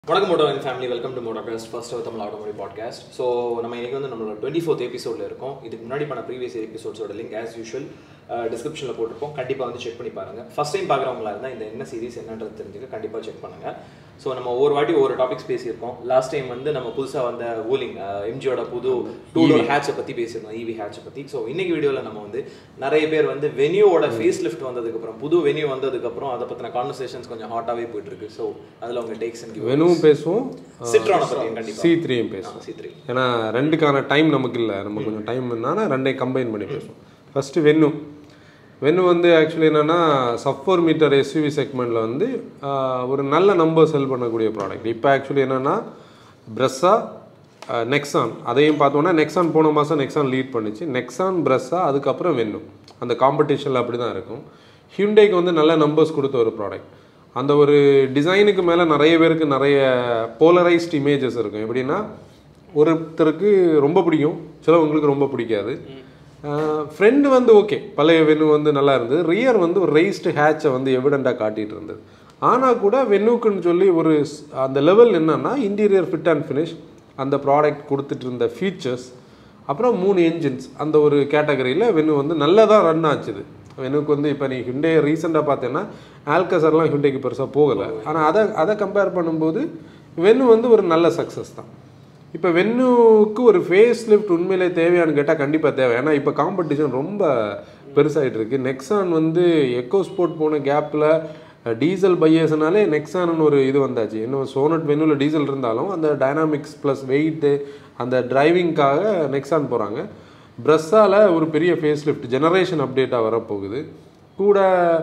வணக்கம் moto and family welcome to Motocast first Tamil automotive podcast so நம்ம இன்னைக்கு வந்து நம்மளோட டுவெண்ட்டி ஃபோர்த் எபிசோடில் இருக்கோம் இதுக்கு முன்னாடி பண்ண ப்ரீவியஸ் எபிசோட்ஸோட லிங்க் ஆஸ் யூஷுவல் டிஸ்கிரிப்ஷனில் போட்டிருப்போம் கண்டிப்பாக வந்து செக் பண்ணி பாருங்கள் ஃபஸ்ட் டைம் பார்க்குறவங்களா இருந்தால் இந்த என்ன சீரிஸ் என்னன்றது தெரிஞ்சுக்க கண்டிப்பாக செக் பண்ணுங்கள் ஸோ நம்ம ஒவ்வொரு வாட்டி ஒவ்வொரு டாபிக்ஸ் பேசியிருக்கோம் லாஸ்ட் டைம் வந்து நம்ம புதுசாக வந்த ஊலிங் எம்ஜியோட புது டூ டோர் ஹேட்சை பற்றி பேசியிருந்தோம் ஈவி ஹேட்சை பற்றி ஸோ இன்னைக்கு வீடியோவில் நம்ம வந்து நிறைய பேர் வந்து வெனியோட ஃபேஸ் லிஃப்ட் வந்ததுக்கப்புறம் புது வெனியூ வந்ததுக்கப்புறம் அதை பற்றின கான்வர்சேஷன்ஸ் கொஞ்சம் ஹாட்டாகவே போயிட்டு இருக்கு ஸோ அதில் உங்கள் டேக்ஸ் அண்ட் வெனுவும் பேசுவோம் சிட்ரானை பற்றி கண்டிப்பாக சி த்ரீயும் பேசுவோம் சி த்ரீ ஏன்னா ரெண்டுக்கான டைம் நமக்கு இல்லை நம்ம கொஞ்சம் டைம் இருந்தாலும் ரெண்டையும் கம்பைன் பண்ணி பேசுவோம் ஃபஸ்ட்டு வென்னு வென்னு வந்து ஆக்சுவலி என்னென்னா சஃபோர் மீட்டர் எஸ்யூவி செக்மெண்ட்டில் வந்து ஆஹ், ஒரு நல்ல நம்பர் செல் பண்ணக்கூடிய ப்ராடக்ட் இப்போ ஆக்சுவலி என்னென்னா ப்ரெஸ்ஸா நெக்ஸான் அதையும் பார்த்தோன்னா நெக்ஸான் போன மாதம் நெக்ஸான் லீட் பண்ணுச்சு நெக்ஸான் ப்ரெஸ்ஸா அதுக்கப்புறம் வென்னு அந்த காம்படிஷனில் அப்படி தான் இருக்கும் ஹியூண்டேக்கு வந்து நல்ல நம்பர்ஸ் கொடுத்த ஒரு ப்ராடக்ட் அந்த ஒரு டிசைனுக்கு மேலே நிறைய பேருக்கு நிறைய போலரைஸ்ட் இமேஜஸ் இருக்கும் எப்படின்னா ஒருத்தருக்கு ரொம்ப பிடிக்கும் சிலவங்களுக்கு ரொம்ப பிடிக்காது ஃப்ரெண்டு வந்து ஓகே பழைய வெனு வந்து நல்லா இருந்தது ரியர் வந்து ஒரு ரைஸ்டு ஹேட்சை வந்து எவிடெண்ட்டாக காட்டிகிட்டு இருந்தது ஆனால் கூட வெனுக்குன்னு சொல்லி ஒரு ஸ்- அந்த லெவல் என்னன்னா இன்டீரியர் ஃபிட் அண்ட் ஃபினிஷ் அந்த ப்ராடக்ட் கொடுத்துட்டு இருந்த ஃபீச்சர்ஸ் அப்புறம் மூணு என்ஜின்ஸ் அந்த ஒரு கேட்டகரியில் வெனு வந்து நல்லதாக ரன் ஆச்சுது வெனுக்கு வந்து இப்போ நீ ஹிண்டே ரீசெண்டாக பார்த்தேன்னா ஆல்கசர்லாம் ஹிண்டேக்கு பெருசாக போகலை ஆனால் அதை அதை கம்பேர் பண்ணும்போது வெனு வந்து ஒரு நல்ல சக்ஸஸ் தான் இப்போ வென்னுக்கு ஒரு ஃபேஸ் லிஃப்ட் உண்மையிலே தேவையான்னு கேட்டால் கண்டிப்பாக தேவை ஏன்னா இப்போ காம்படிஷன் ரொம்ப பெருசாகிட்டு இருக்கு நெக்ஸான் வந்து எக்கோ ஸ்போர்ட் போன கேப்பில் டீசல் பையர்ஸ்னாலே நெக்ஸான்னு ஒரு இது வந்தாச்சு இன்னும் சோனட் வென்னுவில் டீசல் இருந்தாலும் அந்த டைனாமிக்ஸ் ப்ளஸ் வெயிட்டு அந்த டிரைவிங்க்காக நெக்ஸான் போகிறாங்க ப்ரெஸ்ஸால் ஒரு பெரிய ஃபேஸ் லிஃப்ட் ஜெனரேஷன் அப்டேட்டாக வரப்போகுது கூட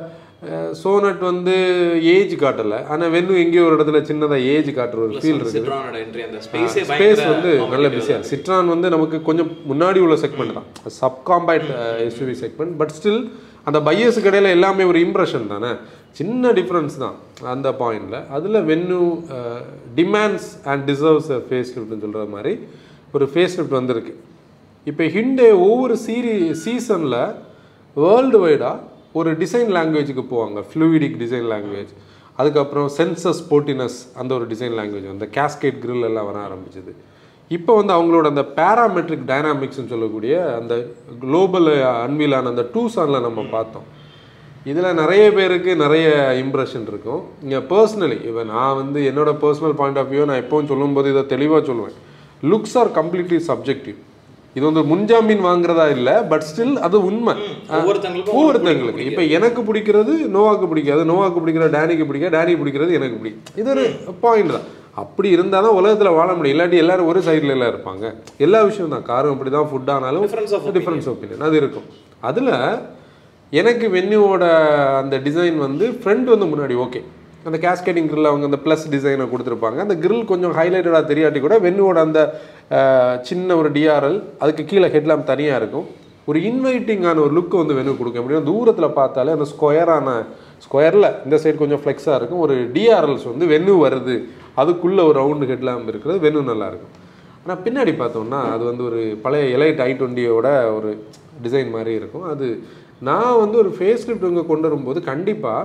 சோனட் வந்து ஏஜ் காட்டலை ஆனால் வென்னு எங்கேயோ ஒரு இடத்துல சின்னதாக ஏஜ் காட்டுற ஒரு ஃபீல் இருக்குது சிட்ரானோட என்ட்ரி அந்த ஸ்பேஸே ஸ்பேஸ் வந்து நல்ல பிஸியாக சிட்ரான் வந்து நமக்கு கொஞ்சம் முன்னாடி உள்ள செக்மெண்ட் தான் sub compact SUV segment but still அந்த பையஸுக்கு இடையில எல்லாமே ஒரு இம்ப்ரெஷன் தானே சின்ன டிஃப்ரென்ஸ் தான் அந்த பாயிண்டில் அதில் வென்னு டிமாண்ட்ஸ் அண்ட் டிசர்வ்ஸ் ஃபேஸ் லிஃப்ட்னு சொல்கிற மாதிரி ஒரு ஃபேஸ் லிஃப்ட் வந்திருக்கு இப்போ ஹிண்டே ஒவ்வொரு சீரி சீசனில் வேர்ல்டு வைடாக ஒரு டிசைன் லாங்குவேஜுக்கு போவாங்க ஃப்ளூயிடிக் டிசைன் லாங்குவேஜ் அதுக்கப்புறம் சென்சஸ் ஸ்போர்ட்டினஸ் அந்த ஒரு டிசைன் லாங்குவேஜ் அந்த கேஸ்கேட் grill எல்லாம் வர ஆரம்பிச்சது இப்போ வந்து அவங்களோட அந்த பேராமெட்ரிக் டைனாமிக்ஸ்னு சொல்லக்கூடிய அந்த குளோபல் அன்வீலான அந்த டூசானில் நம்ம பார்த்தோம் இதில் நிறைய பேருக்கு நிறைய இம்ப்ரெஷன் இருக்கும் இங்கே பர்சனலி இப்போ நான் வந்து என்னோட பர்சனல் பாயிண்ட் ஆஃப் வியூ நான் எப்பவும் சொல்லும்போது இதை தெளிவாக சொல்லுவேன் லுக்ஸ் ஆர் கம்ப்ளீட்லி சப்ஜெக்டிவ் இது வந்து முன்ஜாமீன் வாங்குறதா இல்லை பட் ஸ்டில் அது உண்மை ஒவ்வொருத்தங்களுக்கும் ஒவ்வொருத்தங்களுக்கு இப்போ எனக்கு பிடிக்கிறது நோவாக்கு பிடிக்காது நோவாக்கு பிடிக்கிற டேனிக்கு பிடிக்காது டேனி பிடிக்கிறது எனக்கு பிடிக்கும் இது ஒரு பாயிண்ட் தான் அப்படி இருந்தால் தான் உலகத்தில் வாழ முடியும் இல்லாட்டி எல்லாரும் ஒரு சைடில் எல்லாம் இருப்பாங்க எல்லா விஷயம் தான் காரும் அப்படி தான் ஃபுட் ஆனாலும் Difference of டிஃப்ரென்ஸ் ஒப்பீனியன் அது இருக்கும் அதில் எனக்கு வென்யூவோட அந்த டிசைன் வந்து ஃப்ரண்ட் வந்து முன்னாடி ஓகே அந்த கேஸ்கேட்டிங் grill அவங்க அந்த ப்ளஸ் டிசைனை கொடுத்துருப்பாங்க அந்த grill கொஞ்சம் ஹைலைட்டடாக தெரியாட்டி கூட வென்னுவோட அந்த அஹ், சின்ன ஒரு டிஆர்எல் அதுக்கு கீழே ஹெட்லாம்ப் தனியாக இருக்கும் ஒரு இன்வைட்டிங்கான ஒரு லுக் வந்து வெனு கொடுக்கும் எப்படின்னா தூரத்தில் பார்த்தாலே அந்த ஸ்கொயரான ஸ்கொயரில் இந்த சைடு கொஞ்சம் ஃப்ளெக்ஸாக இருக்கும் ஒரு டிஆர்எல்ஸ் வந்து வென்னு வருது அதுக்குள்ளே ஒரு ரவுண்டு ஹெட்லாம்ப் இருக்கிறது வென்னு நல்லா இருக்கும் ஆனால் பின்னாடி பார்த்தோம்னா அது வந்து ஒரு பழைய எலைட் ஐ டுவெண்ட்டியோட ஒரு டிசைன் மாதிரி இருக்கும் அது நான் வந்து ஒரு ஃபேஸ் லிஃப்ட் இங்கே கொண்டு வரும்போது கண்டிப்பாக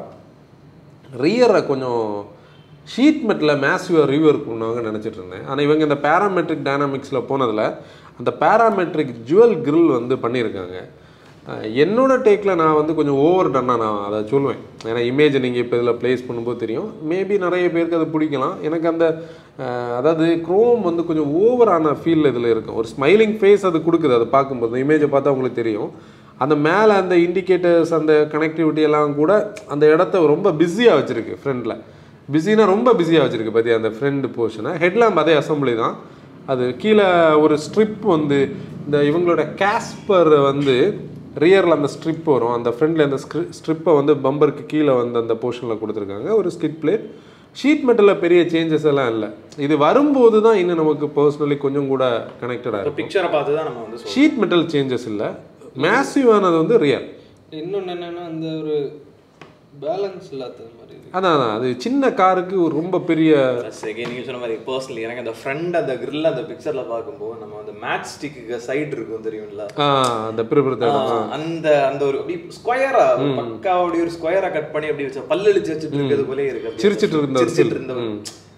ரியரை கொஞ்சம் ஷீட் மெட்டில் மேசிவாக ரிவ்யூ இருக்கும்னு நினச்சிட்டு இருந்தேன் ஆனால் இவங்க இந்த பேராமெட்ரிக் டைனாமிக்ஸில் போனதில் அந்த பேராமெட்ரிக் ஜுவல் grill வந்து பண்ணியிருக்காங்க அஹ் என்னோட டேக்கில் நான் வந்து கொஞ்சம் ஓவர் டன்னாக நான் அதை சொல்லுவேன் ஏன்னா இமேஜை நீங்கள் இப்போ இதில் ப்ளேஸ் பண்ணும்போது தெரியும் மேபி நிறைய பேருக்கு அது பிடிக்கலாம் எனக்கு அந்த அஹ், அதாவது க்ரோம் வந்து கொஞ்சம் ஓவரான ஃபீல் இதில் இருக்கும் ஒரு ஸ்மைலிங் ஃபேஸ் அது கொடுக்குது அதை பார்க்கும்போது இமேஜை பார்த்தா உங்களுக்கு தெரியும் அந்த மேலே அந்த இண்டிகேட்டர்ஸ் அந்த கனெக்டிவிட்டி எல்லாம் கூட அந்த இடத்த ரொம்ப பிஸியாக வச்சுருக்கு ஃப்ரண்டில் பிஸினா ரொம்ப பிஸியாக வச்சுருக்கு பற்றி அந்த ஃப்ரண்ட் போர்ஷனை ஹெட்லாம்ப் அதே அசம்பிளி தான் அது கீழே ஒரு ஸ்ட்ரிப் வந்து இந்த இவங்களோட கேஸ்பர் வந்து ரியரில் அந்த ஸ்ட்ரிப் வரும் அந்த ஃப்ரண்டில் அந்த ஸ்ட்ரிப்பை வந்து பம்பருக்கு கீழே வந்து அந்த போர்ஷனில் கொடுத்துருக்காங்க ஒரு ஸ்கிட் பிளேட் ஷீட் மெட்டலில் பெரிய சேஞ்சஸ் எல்லாம் இல்லை இது வரும்போது தான் இன்னும் நமக்கு பர்சனலி கொஞ்சம் கூட கனெக்டடாக இருக்கும் பிக்சரை பார்த்து தான் நம்ம வந்து சொல்றோம். ஷீட் மெட்டல் சேஞ்சஸ் இல்லை மேசிவானது வந்து ரியல் இன்னொன்று என்னன்னா அந்த ஒரு பேலன்ஸ் இல்லாத மாதிரி இருக்கு அதான் அதான் அது சின்ன காருக்கு ஒரு ரொம்ப பெரிய Plus again, நீங்க சொன்ன மாதிரி பர்சனலி எனக்கு அந்த ஃப்ரண்ட் அந்த grill அந்த பிக்சர்ல பார்க்கும்போது நம்ம அந்த மேட் ஸ்டிக்கு சைடு இருக்கும் தெரியும்ல ஆ, அந்த பிறப்பிறத்த இடம் ஆ, அந்த அந்த ஒரு அப்படி ஸ்கொயரா பக்கா அப்படி ஒரு ஸ்கொயரா கட் பண்ணி அப்படி வச்ச பல்லு இழிச்சு வச்சுட்டு இருக்கிறது போலே இருக்கு அப்படியே. சிரிச்சிட்டு இருந்த ஒரு சிரிச்சிட்டு feel. இருந்த ஒரு-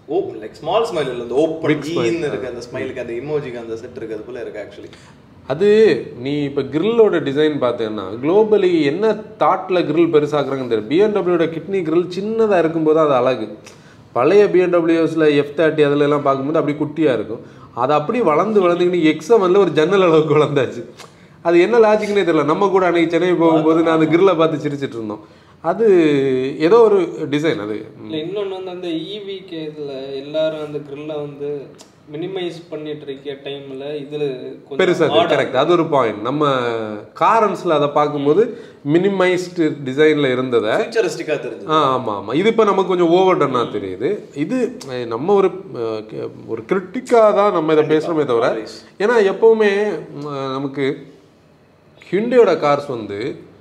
ஓப்பன் லைக் ஸ்மால் ஸ்மைல் இல்லை அந்த ஓப்பன் ஈன்னு இருக்கு அந்த ஸ்மைலுக்கு அந்த இமோஜிக்கு அந்த செட் இருக்கு அது போல இருக்கு ஆக்சுவலி அது நீ இப்போ கிரில்லோட டிசைன் பார்த்தேன்னா குளோபலி என்ன தாட்டில் கிரில் பெருசாக்குறாங்கன்னு தெரியும் பிஎன்டபிள்யூட கிட்னி கிரில் சின்னதாக இருக்கும்போது அது அழகு பழைய பிஎன்டபிள்யூஸில் எஃப் தேர்ட்டி அதில் எல்லாம் பார்க்கும்போது அப்படி குட்டியாக இருக்கும் அது அப்படி வளர்ந்து வளர்ந்துக்கிட்டு எக்ஸ் செவனில் ஒரு ஜன்னல் அளவுக்கு வளர்ந்தாச்சு அது என்ன லாஜிக்னே தெரியல நம்ம கூட அன்னைக்கு சென்னை போகும்போது நான் அந்த கிரில்லை பார்த்து சிரிச்சிட்டு இருந்தோம் அது ஏதோ ஒரு டிசைன் அது இல்லை இன்னொன்று வந்து அந்த இவிக்கு இதில் எல்லாரும் அந்த கிரில்லை வந்து மினிமைஸ் பண்ணிட்டு இருக்க டைமில் இதில் பெருசா கரெக்ட் அது ஒரு பாயிண்ட் நம்ம காரன்ஸில் அதை பார்க்கும்போது மினிமைஸ்டு டிசைனில் இருந்ததை ஃபியூச்சரிஸ்டிக்காக தெரிஞ்சு ஆ ஆமாம் ஆமாம் இது இப்போ நமக்கு கொஞ்சம் ஓவர் டன்னாக தெரியுது இது அஹ், நம்ம ஒரு அஹ், கே- ஒரு கிரிட்டிக்காக தான் நம்ம இதை பேசுகிறோமே தவிர ஏன்னா எப்போவுமே ம், அஹ், நமக்கு ஹிண்டியோட கார்ஸ் வந்து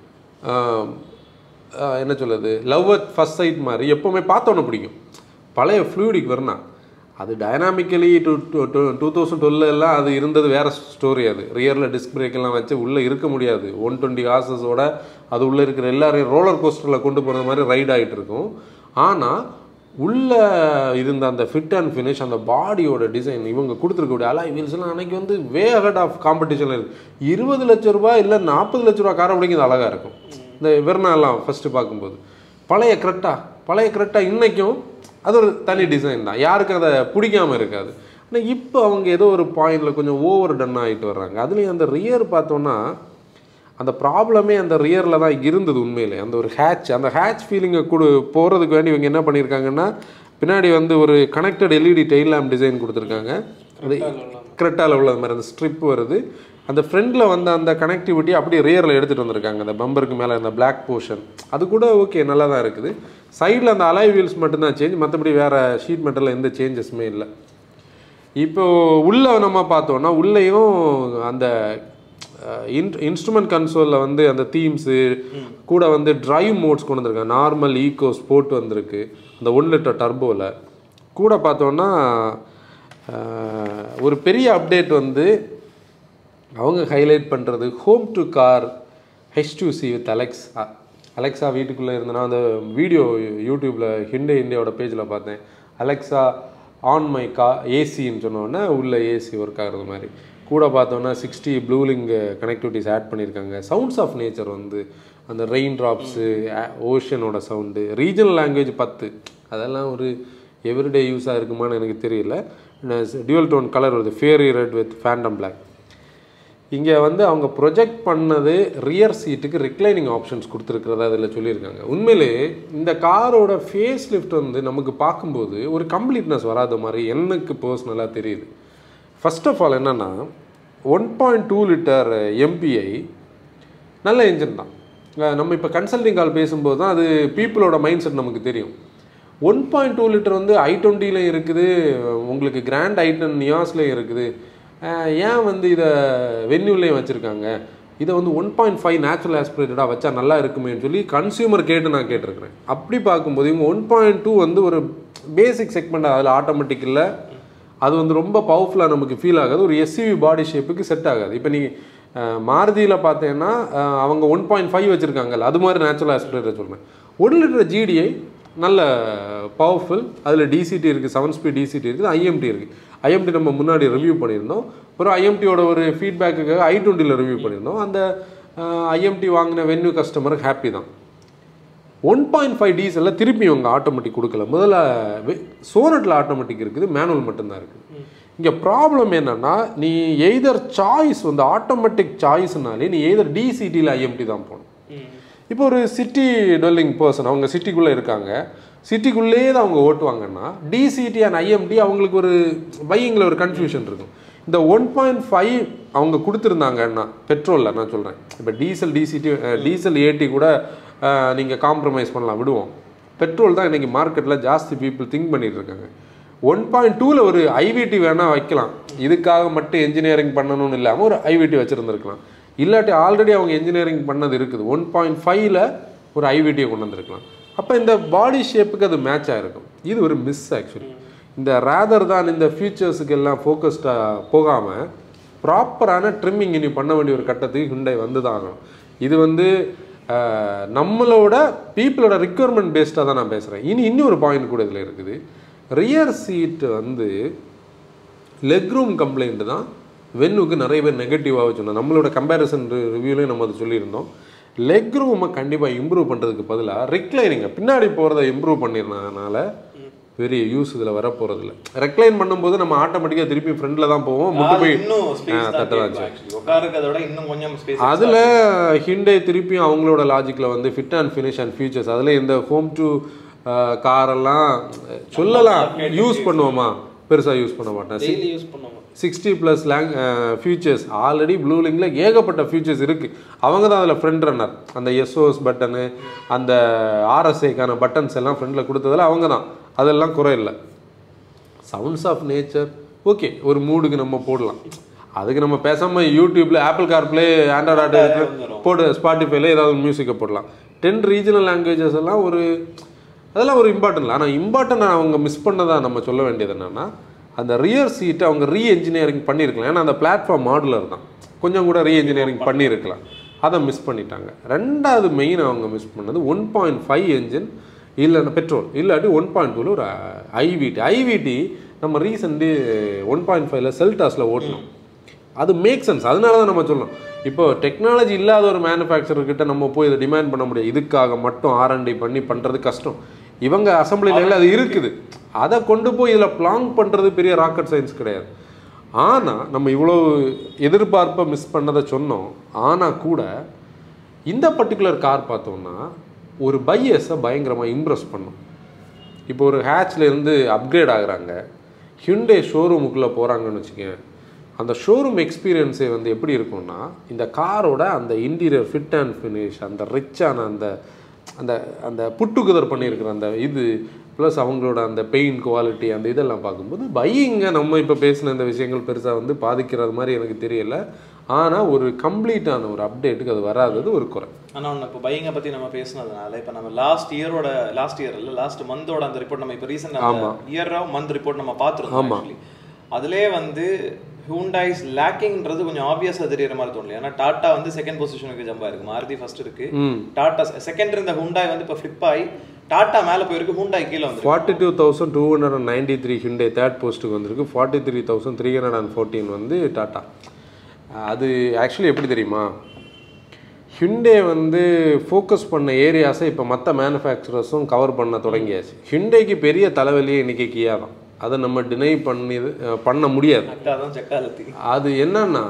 ஆஹ், ஆஹ், என்ன சொல்லுது லவ் அட் ஃபர்ஸ்ட் சைட் மாதிரி எப்போவுமே பார்த்தோன்னே பிடிக்கும் பழைய ஃப்ளூடிக் வரணா அது dynamically two two two thousand twelve எல்லாம் அது இருந்தது வேற ஸ்டோரி அது ரியரில் டிஸ்க் பிரேக் எல்லாம் வச்சு உள்ளே இருக்க முடியாது ஒன் டுவெண்ட்டி ஹார்சஸோட அது உள்ளே இருக்கிற எல்லாரையும் ரோலர் கோஸ்டரில் கொண்டு போகிற மாதிரி ரைட் ஆகிட்டு இருக்கும் ஆனால் உள்ள இருந்த அந்த ஃபிட் அண்ட் ஃபினிஷ் அந்த பாடியோட டிசைன் இவங்க கொடுத்துருக்கக்கூடிய அலாய் வீல்ஸ்லாம் அன்னைக்கு வந்து வே அகட் ஆஃப் காம்படிஷனில் இருக்கு இருபது லட்ச ரூபாய் இல்லை நாற்பது லட்ச ரூபா காரை பிடிக்கும் அழகாக இருக்கும் இந்த வெர்னாலாம் ஃபஸ்ட்டு பார்க்கும்போது பழைய கிரெட்டா பழைய கிரெட்டா இன்னைக்கும் அது ஒரு தனி டிசைன் தான் யாருக்கும் அதை பிடிக்காம இருக்காது ஆனால் இப்போ அவங்க ஏதோ ஒரு பாயிண்டில் கொஞ்சம் ஓவர் டன் ஆகிட்டு வர்றாங்க அதுலேயும் அந்த ரியர் பார்த்தோன்னா அந்த ப்ராப்ளமே அந்த ரியரில் தான் இருந்தது உண்மையிலே அந்த ஒரு ஹேட்ச் அந்த ஹேட்ச் ஃபீலிங்கை கொடு போகிறதுக்கு வேண்டி இவங்க என்ன பண்ணியிருக்காங்கன்னா பின்னாடி வந்து ஒரு connected LED tail lamp design கொடுத்துருக்காங்க அது கிரெட்டாவில் உள்ள மாதிரி அந்த ஸ்ட்ரிப் வருது அந்த ஃப்ரண்ட்டில் வந்த அந்த கனெக்டிவிட்டி அப்படியே ரியரில் எடுத்துகிட்டு வந்திருக்காங்க அந்த பம்பருக்கு மேலே அந்த Black போர்ஷன் அது கூட ஓகே நல்லா தான் இருக்குது சைடில் அந்த அலாய் வீல்ஸ் மட்டும்தான் சேஞ்ச் மற்றபடி வேறு ஷீட் மெட்டலில் எந்த சேஞ்சஸுமே இல்லை இப்போ உள்ள நம்ம பார்த்தோம்னா உள்ளேயும் அந்த இன்ஸ்ட்ருமெண்ட் கன்சோலில் வந்து அந்த தீம்ஸு கூட வந்து டிரைவ் மோட்ஸ் கொண்டு வந்திருக்காங்க நார்மல் ஈகோ ஸ்போர்ட் வந்திருக்கு அந்த ஒன் லிட்டர் டர்போவில் கூட பார்த்தோன்னா அஹ், ஒரு பெரிய அப்டேட் வந்து அவங்க ஹைலைட் பண்ணுறது home to car H to C with Alex Alexa வீட்டுக்குள்ளே இருந்தனா அந்த வீடியோ யூடியூப்பில் ஹிண்டே இந்தியாவோட பேஜில் பார்த்தேன் அலெக்ஸா ஆன் மை கா ஏசின்னு சொன்னோன்னே உள்ள ஏசி ஒர்க் ஆகுறது மாதிரி கூட பார்த்தோன்னா சிக்ஸ்டி ப்ளூலிங் கனெக்டிவிட்டிஸ் ஆட் பண்ணியிருக்காங்க சவுண்ட்ஸ் ஆஃப் நேச்சர் வந்து அந்த ரெயின் ட்ராப்ஸு ஓஷனோட சவுண்டு ரீஜனல் லாங்குவேஜ் பத்து அதெல்லாம் ஒரு எவ்ரிடே யூஸாக இருக்குமான்னு எனக்கு தெரியல டியூவல் டோன் கலர் வருது fiery red with phantom black இங்கே வந்து அவங்க ப்ரொஜெக்ட் பண்ணது ரியர் சீட்டுக்கு ரிக்ளைனிங் ஆப்ஷன்ஸ் கொடுத்துருக்கிறதா அதில் சொல்லியிருக்காங்க உண்மையிலே இந்த காரோட ஃபேஸ் லிஃப்ட் வந்து நமக்கு பார்க்கும்போது ஒரு கம்ப்ளீட்னஸ் வராத மாதிரி எனக்கு பர்சனலாக தெரியுது ஃபர்ஸ்ட் ஆஃப் ஆல் என்னென்னா one point two litre MPI நல்ல என்ஜின் தான் அஹ் நம்ம இப்போ கன்சல்டிங் கால் பேசும்போது தான் அது பீப்புளோட மைண்ட் செட் நமக்கு தெரியும் ஒன் பாயிண்ட் டூ லிட்டர் வந்து ஐ டுவெண்ட்டிலையும் இருக்குது உங்களுக்கு கிராண்ட் ஐட்டன் நியாஸ்லேயும் இருக்குது அஹ் ஏன் வந்து இதை வென்யூலையும் வச்சுருக்காங்க இதை வந்து ஒன் பாயிண்ட் ஃபைவ் நேச்சுரல் ஆஸ்பிரேட்டடாக வச்சா நல்லா இருக்குமேன்னு சொல்லி கன்சியூமர் கேட்டு நான் கேட்டிருக்கிறேன் அப்படி பார்க்கும்போது இவங்க ஒன் பாயிண்ட் டூ வந்து ஒரு பேசிக் செக்மெண்ட் அதில் ஆட்டோமேட்டிக் இல்லை அது வந்து ரொம்ப பவர்ஃபுல்லாக நமக்கு ஃபீல் ஆகாது ஒரு எஸ்யூவி பாடி ஷேப்புக்கு செட் ஆகாது இப்போ நீ மாருதியில் பார்த்தீங்கன்னா அஹ், அவங்க ஒன் பாயிண்ட் ஃபைவ் வச்சுருக்காங்கல்ல அது மாதிரி நேச்சுரல் ஆஸ்பிரேட்டர் சொல்கிறேன் ஒரு லிட்டர் ஜிடிஐ நல்ல பவர்ஃபுல் அதில் டிசிடி இருக்குது செவன் ஸ்பீட் டிசிடி இருக்குது ஐஎம்டி இருக்குது ஐஎம்டி நம்ம முன்னாடி ரிவ்யூ பண்ணியிருந்தோம் அப்புறம் ஐஎம்டியோட ஒரு ஃபீட்பேக்குக்காக ஐ டுவெண்ட்டியில் ரிவ்யூ பண்ணியிருந்தோம் அந்த ஐஎம்டி வாங்கின வென்யூ கஸ்டமருக்கு ஹாப்பி தான் ஒன் பாயிண்ட் ஃபைவ் டீசலில் திருப்பி அவங்க ஆட்டோமேட்டிக் கொடுக்கல முதல்ல சோனட்டில் ஆட்டோமேட்டிக் இருக்குது மேனுவல் மட்டும்தான் இருக்குது இங்கே ப்ராப்ளம் என்னன்னா நீ எய்தர் சாய்ஸ் வந்து ஆட்டோமேட்டிக் சாய்ஸ்னாலே நீ எய்தர் டிசிடியில் ஐஎம்டி தான் போகணும் இப்போ ஒரு சிட்டி டொல்லிங் பர்சன் அவங்க சிட்டிக்குள்ளே இருக்காங்க சிட்டிக்குள்ளேயே தான் அவங்க ஓட்டுவாங்கன்னா டிசிடி அண்ட் ஐஎம்டி அவங்களுக்கு ஒரு பையிங்கில் ஒரு கன்ஃபியூஷன் இருக்கும் இந்த ஒன் பாயிண்ட் ஃபைவ் அவங்க கொடுத்துருந்தாங்கன்னா பெட்ரோலில் நான் சொல்கிறேன் இப்போ டீசல் டிசிடி டீசல் ஏடி கூட நீங்கள் காம்ப்ரமைஸ் பண்ணலாம் விடுவோம் பெட்ரோல் தான் இன்றைக்கி மார்க்கெட்டில் ஜாஸ்தி பீப்புள் திங்க் பண்ணிட்டு இருக்காங்க ஒன் பாயிண்ட் டூவில் ஒரு ஐவிடி வேணால் வைக்கலாம் இதுக்காக மட்டும் என்ஜினியரிங் பண்ணணும்னு இல்லாமல் ஒரு ஐவிடி வச்சுருந்துருக்கலாம் இல்லாட்டி ஆல்ரெடி அவங்க என்ஜினியரிங் பண்ணது இருக்குது ஒன் பாயிண்ட் ஃபைவ்ல ஒரு ஐவிடியை கொண்டு வந்திருக்கலாம் அப்போ இந்த பாடி ஷேப்புக்கு அது மேட்ச் ஆகிருக்கும் இது ஒரு மிஸ் ஆக்சுவலி இந்த ரேதர் தான் இந்த ஃபியூச்சர்ஸுக்கு எல்லாம் ஃபோக்கஸ்டாக போகாமல் ப்ராப்பரான ட்ரிம்மிங் இனி பண்ண வேண்டிய ஒரு கட்டத்துக்கு ஹுண்டை வந்து தான் ஆகணும் இது வந்து அஹ், நம்மளோட பீப்புளோட ரிக்குவயர்மெண்ட் பேஸ்டாக தான் நான் பேசுகிறேன் இனி இன்னொரு பாயிண்ட் கூட இதில் இருக்குது ரியர் சீட் வந்து லெக் ரூம் கம்ப்ளைண்ட் தான் வென்னுக்கு நிறைய பேர் நெகட்டிவாக சொன்னோம் நம்மளோட கம்பேரிசன் ரிவ்யூலையும் நம்ம அதை சொல்லியிருந்தோம் லெக் ரூமை கண்டிப்பாக இம்ப்ரூவ் பண்ணுறதுக்கு பதிலாக ரெக்ளைனிங்க பின்னாடி போகிறத இம்ப்ரூவ் பண்ணிருந்ததுனால பெரிய யூஸ் இதில் வர போகிறதில்ல ரெக்ளைன் பண்ணும்போது நம்ம ஆட்டோமேட்டிக்காக திருப்பி ஃப்ரண்டில் தான் போவோம் முட்டு போய் இன்னும் ஆ, ஸ்பேஸ் தான் தட்டதான் கேட்கும் actually. உட்காருக்கிறத விட இன்னும் கொஞ்சம் ஸ்பேஸ் அதில் ஹிண்டே திருப்பியும் அவங்களோட லாஜிக்கில் வந்து fit and finish and features அதில் இந்த ஹோம் டு காரெல்லாம் சொல்லலாம் யூஸ் பண்ணுவோமா பெருசாக யூஸ் பண்ண மாட்டேன் டெய்லி யூஸ் பண்ணுவோம் சிக்ஸ்டி ப்ளஸ் லேங் ஃபியூச்சர்ஸ் ஆல்ரெடி ப்ளூ லிங்கில் ஏகப்பட்ட ஃபியூச்சர்ஸ் இருக்குது அவங்க தான் அதில் ஃப்ரண்ட் ரன்னர் அந்த எஸ்ஓஎஸ் பட்டனு அந்த ஆர்எஸ்ஐக்கான பட்டன்ஸ் எல்லாம் ஃப்ரண்டில் கொடுத்ததில் அவங்க தான் அதெல்லாம் குறை இல்லை சவுண்ட்ஸ் ஆஃப் நேச்சர் ஓகே ஒரு மூடுக்கு நம்ம போடலாம் அதுக்கு நம்ம பேசாமல் யூடியூப்ல ஆப்பிள் கார்ப்ளே ஆண்ட்ராய்டு ஆட்டோ போட்டு ஸ்பாட்டிஃபைல ஏதாவது மியூசிக்கை போடலாம் டென் ரீஜனல் லாங்குவேஜஸ் எல்லாம் ஒரு அதெல்லாம் ஒரு இம்பார்ட்டன்ட் ஆனால் இம்பார்ட்டன்ட் அவங்க மிஸ் பண்ணதா நம்ம சொல்ல வேண்டியது என்னன்னா அந்த ரியர் சீட்டை அவங்க ரீ என்ஜினியரிங் பண்ணியிருக்கலாம் ஏன்னா அந்த பிளாட்ஃபார்ம் மாடுலர் தான் கொஞ்சம் கூட ரீ என்ஜினியரிங் பண்ணியிருக்கலாம் அதை மிஸ் பண்ணிட்டாங்க ரெண்டாவது மெயின் அவங்க மிஸ் பண்ணது ஒன் பாயிண்ட் ஃபைவ் என்ஜின் இல்லைன்னா பெட்ரோல் இல்லாட்டி ஒன் பாயிண்ட் டூவில் ஒரு ஐவிடி ஐவிடி நம்ம ரீசெண்ட்டு ஒன் பாயிண்ட் ஃபைவ்ல செல்டாஸில் ஓட்டணும் அது மேக் சென்ஸ் அதனால தான் நம்ம சொல்லணும் இப்போ டெக்னாலஜி இல்லாத ஒரு மேனுஃபேக்சரர் கிட்ட நம்ம போய் இதை டிமாண்ட் பண்ண முடியாது இதுக்காக மட்டும் ஆர்என்டி பண்ணி பண்ணுறது கஷ்டம் இவங்க அசம்பிளி லைனில் அது இருக்குது அதை கொண்டு போய் இதில் பிளாங் பண்ணுறது பெரிய ராக்கெட் சயின்ஸ் கிடையாது ஆனால் நம்ம இவ்வளோ எதிர்பார்ப்பை மிஸ் பண்ணதை சொன்னோம் ஆனால் கூட இந்த பர்டிகுலர் கார் பார்த்தோம்னா ஒரு பையஸை பயங்கரமாக இம்ப்ரெஸ் பண்ணும் இப்போ ஒரு hatchல இருந்து அப்கிரேட் ஆகுறாங்க ஹிண்டே ஷோரூமுக்குள்ளே போகிறாங்கன்னு வச்சுக்கேன் அந்த ஷோரூம் எக்ஸ்பீரியன்ஸே வந்து எப்படி இருக்கும்னா இந்த காரோட அந்த இன்டீரியர் ஃபிட் அண்ட் ஃபினிஷ் அந்த ரிச்சான அந்த அந்த அந்த புட்டுக்குதர் பண்ணியிருக்கிற அந்த இது ப்ளஸ் அவங்களோட அந்த பெயின் குவாலிட்டி அந்த இதெல்லாம் பார்க்கும்போது பையிங்க நம்ம இப்போ பேசின இந்த விஷயங்கள் பெருசாக வந்து பாதிக்கிறது மாதிரி எனக்கு தெரியல ஆனால் ஒரு கம்ப்ளீட்டான ஒரு அப்டேட்டுக்கு அது வராதது ஒரு குறை ஆனா ஒண்ணு இப்போ பையங்க பத்தி நம்ம பேசுனதுனால இப்போ நம்ம லாஸ்ட் இயரோட லாஸ்ட் இயர் இல்ல லாஸ்ட் மந்தோட அந்த ரிப்போர்ட் நம்ம இப்போ ரீசெண்ட் ஆமா. இயர் மந்த் ரிப்போர்ட் நம்ம பார்த்துருந்தோம் actually. அதுலயே வந்து ஹூண்டாய்ஸ் லேக்கிங்ன்றது கொஞ்சம் ஆப்வியஸாக தெரியற மாதிரி தோணல ஏன்னா டாடா வந்து செகண்ட் பொசிஷனுக்கு ஜம்ப் ஆயிருக்கு மாருதி ஃபர்ஸ்ட் இருக்கு ம் டாடா செகண்ட் இருந்த ஹூண்டாய் வந்து இப்போ ஃபிளிப் ஆகி டாடா மேல போயிருக்கு ஹூண்டாய் கீழே வந்து forty two thousand two hundred and ninety three Hyundai third போஸ்ட்டுக்கு வந்திருக்கு forty three thousand three hundred and fourteen வந்து டாட்டா அது ஆக்சுவலி எப்படி தெரியுமா ஹிண்டே வந்து ஃபோக்கஸ் பண்ண ஏரியாஸை இப்போ மற்ற மேனுஃபேக்சரர்ஸும் கவர் பண்ண தொடங்கியாச்சு ஹிண்டேக்கு பெரிய தலைவலியே இன்னைக்கு கியா தான் அதை நம்ம டினை பண்ணி அஹ், பண்ண முடியாது அக்கா தான் செக்காலத்தி அது என்னன்னா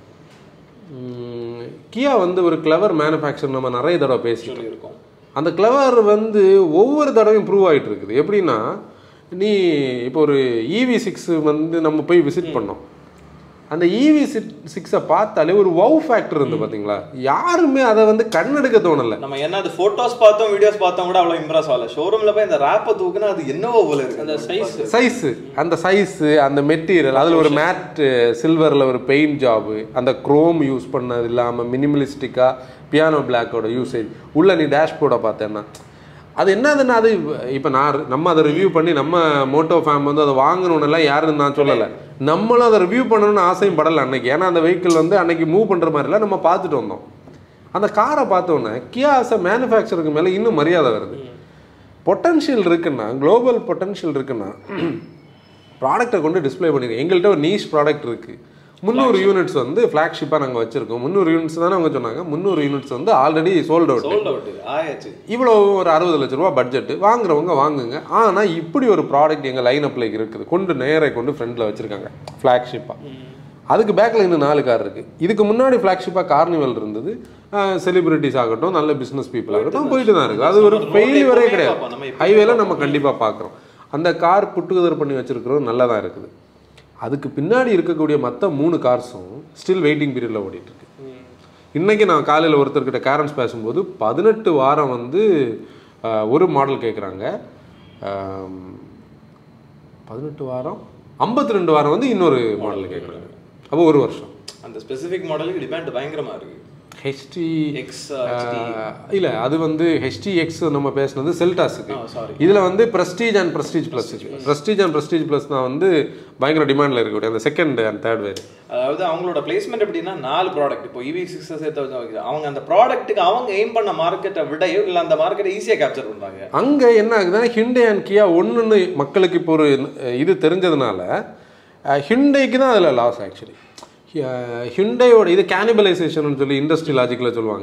ம், கியா வந்து ஒரு கிளவர் மேனுஃபேக்சர் நம்ம நிறைய தடவை பேசிட்டோம் சொல்லியிருக்கோம் அந்த கிளவர் வந்து ஒவ்வொரு தடவையும் ப்ரூவ் ஆகிட்டு இருக்குது எப்படின்னா நீ இப்போ ஒரு இவி சிக்ஸ் வந்து நம்ம போய் விசிட் பண்ணோம் அந்த இவி சிக்ஸை பார்த்தாலே ஒரு வவ் ஃபேக்டர் இருந்து பார்த்தீங்களா யாருமே அதை வந்து கண்ணெடுக்க தோணலை நம்ம என்ன அது போட்டோஸ் பார்த்தோம் வீடியோஸ் பார்த்தோம் கூட அவ்வளவு இம்ப்ரெஸ் ஆகல ஷோரூம்ல போய் இந்த ரேப்பை தூக்குனா அது என்னவோ போல இருக்கு அந்த சைஸ் சைஸு அந்த சைஸு அந்த மெட்டீரியல் அதில் ஒரு மேட் சில்வரில் ஒரு பெயிண்ட் ஜாபு அந்த குரோம் யூஸ் பண்ணது இல்லாமல் மினிமலிஸ்டிக்காக பியானோ பிளாக்கோட யூசேஜ் உள்ள நீ டேஷ்போர்டை பார்த்தேன்னா அது என்னதுன்னா அது இப்போ நான் நம்ம அதை ரிவ்யூ பண்ணி நம்ம மோட்டோ ஃபேம் வந்து அதை வாங்கணும்னுலாம் யாருன்னு நான் சொல்லலை நம்மளும் அதை ரிவ்யூ பண்ணணும்னு ஆசையும் படலை அன்னைக்கு ஏன்னா அந்த வெஹிக்கிள் வந்து அன்னைக்கு மூவ் பண்ணுற மாதிரிலாம் நம்ம பார்த்துட்டு வந்தோம் அந்த காரை பார்த்தோன்னே கியா ஆஸ் அ மேனுஃபேக்சருக்கு மேலே இன்னும் மரியாதை வருது பொட்டன்ஷியல் இருக்குன்னா குளோபல் பொட்டன்ஷியல் இருக்குன்னா ப்ராடக்ட்டை கொண்டு டிஸ்ப்ளே பண்ணிருக்கோம் எங்கள்கிட்ட ஒரு நீஷ் ப்ராடக்ட் இருக்குது முந்நூறு யூனிட்ஸ் வந்து ஃப்ளாக்ஷிப்பாக நாங்கள் வச்சுருக்கோம் முந்நூறு யூனிட்ஸ் தானே அவங்க சொன்னாங்க முந்நூறு யூனிட்ஸ் வந்து already sold out sold out ஆயாச்சு இவ்வளோ ஒரு அறுபது லட்ச ரூபா பட்ஜெட் வாங்குறவங்க வாங்குங்க ஆனால் இப்படி ஒரு ப்ராடக்ட் எங்கள் லைன் அப்ல இருக்குது கொண்டு நேரே கொண்டு ஃப்ரண்ட்டில் வச்சுருக்காங்க ஃப்ளாக்ஷிப்பாக அதுக்கு பேக்கில் இன்னும் நாலு கார் இருக்குது இதுக்கு முன்னாடி ஃப்ளாக்ஷிப்பாக கார்னிவல் இருந்தது செலிபிரிட்டிஸ் ஆகட்டும் நல்ல பிஸ்னஸ் பீப்புள் ஆகட்டும் போயிட்டு தான் இருக்குது அது ஒரு ஃபெயிலியரே கிடையாது பார்ப்போம். நம்ம எப்பயுமே ஹைவேல நம்ம கண்டிப்பாக பார்க்குறோம் அந்த கார் புட்டுகுதர் பண்ணி வச்சிருக்கிறோம் நல்லா தான் இருக்குது அதுக்கு பின்னாடி இருக்கக்கூடிய மற்ற மூணு கார்ஸும் ஸ்டில் வெயிட்டிங் பீரியடில் ஓடிட்டு இருக்கு இன்னைக்கு நான் காலையில் ஒருத்தர்கிட்ட கேரன்ஸ் பேசும்போது பதினெட்டு வாரம் வந்து ஆஹ், ஒரு மாடல் கேட்குறாங்க பதினெட்டு வாரம் ஐம்பத்தி ரெண்டு வாரம் வந்து இன்னொரு மாடல் கேட்குறாங்க அப்போ ஒரு வருஷம் அந்த ஸ்பெசிஃபிக் மாடலுக்கு டிமாண்ட் பயங்கரமா இருக்கு ஹெச்டி எக்ஸ் இல்லை அது வந்து ஹெச்டி எக்ஸ் நம்ம பேசுனது செல்டாஸுக்கு சாரி இதில் வந்து prestige and prestige plus prestige and prestige plus தான் வந்து பயங்கர டிமாண்டில் இருக்கக்கூடிய அந்த செகண்ட் அண்ட் தேர்ட் வேறு அதாவது அவங்களோட பிளேஸ்மெண்ட் எப்படின்னா நாலு ப்ராடக்ட் இப்போ இவி சிக்ஸ் சேர்த்து வச்சு வைக்கிறது. அவங்க அந்த ப்ராடக்ட்டுக்கு அவங்க எய்ம் பண்ண மார்க்கெட்டை விடையோ இல்லை அந்த மார்க்கெட்டை ஈஸியாக கேப்சர் பண்ணுறாங்க அங்கே என்ன ஆகுதுன்னா ஹிண்டே அண்ட் கியா ஒன்றுன்னு மக்களுக்கு இப்போ ஒரு இது தெரிஞ்சதுனால ஹிண்டேக்கு தான் அதில் லாஸ் ஆக்சுவலி ஹிண்டேயோட இது கேனிபலைசேஷன் சொல்லி இண்டஸ்ட்ரி லாஜிக்கில் சொல்லுவாங்க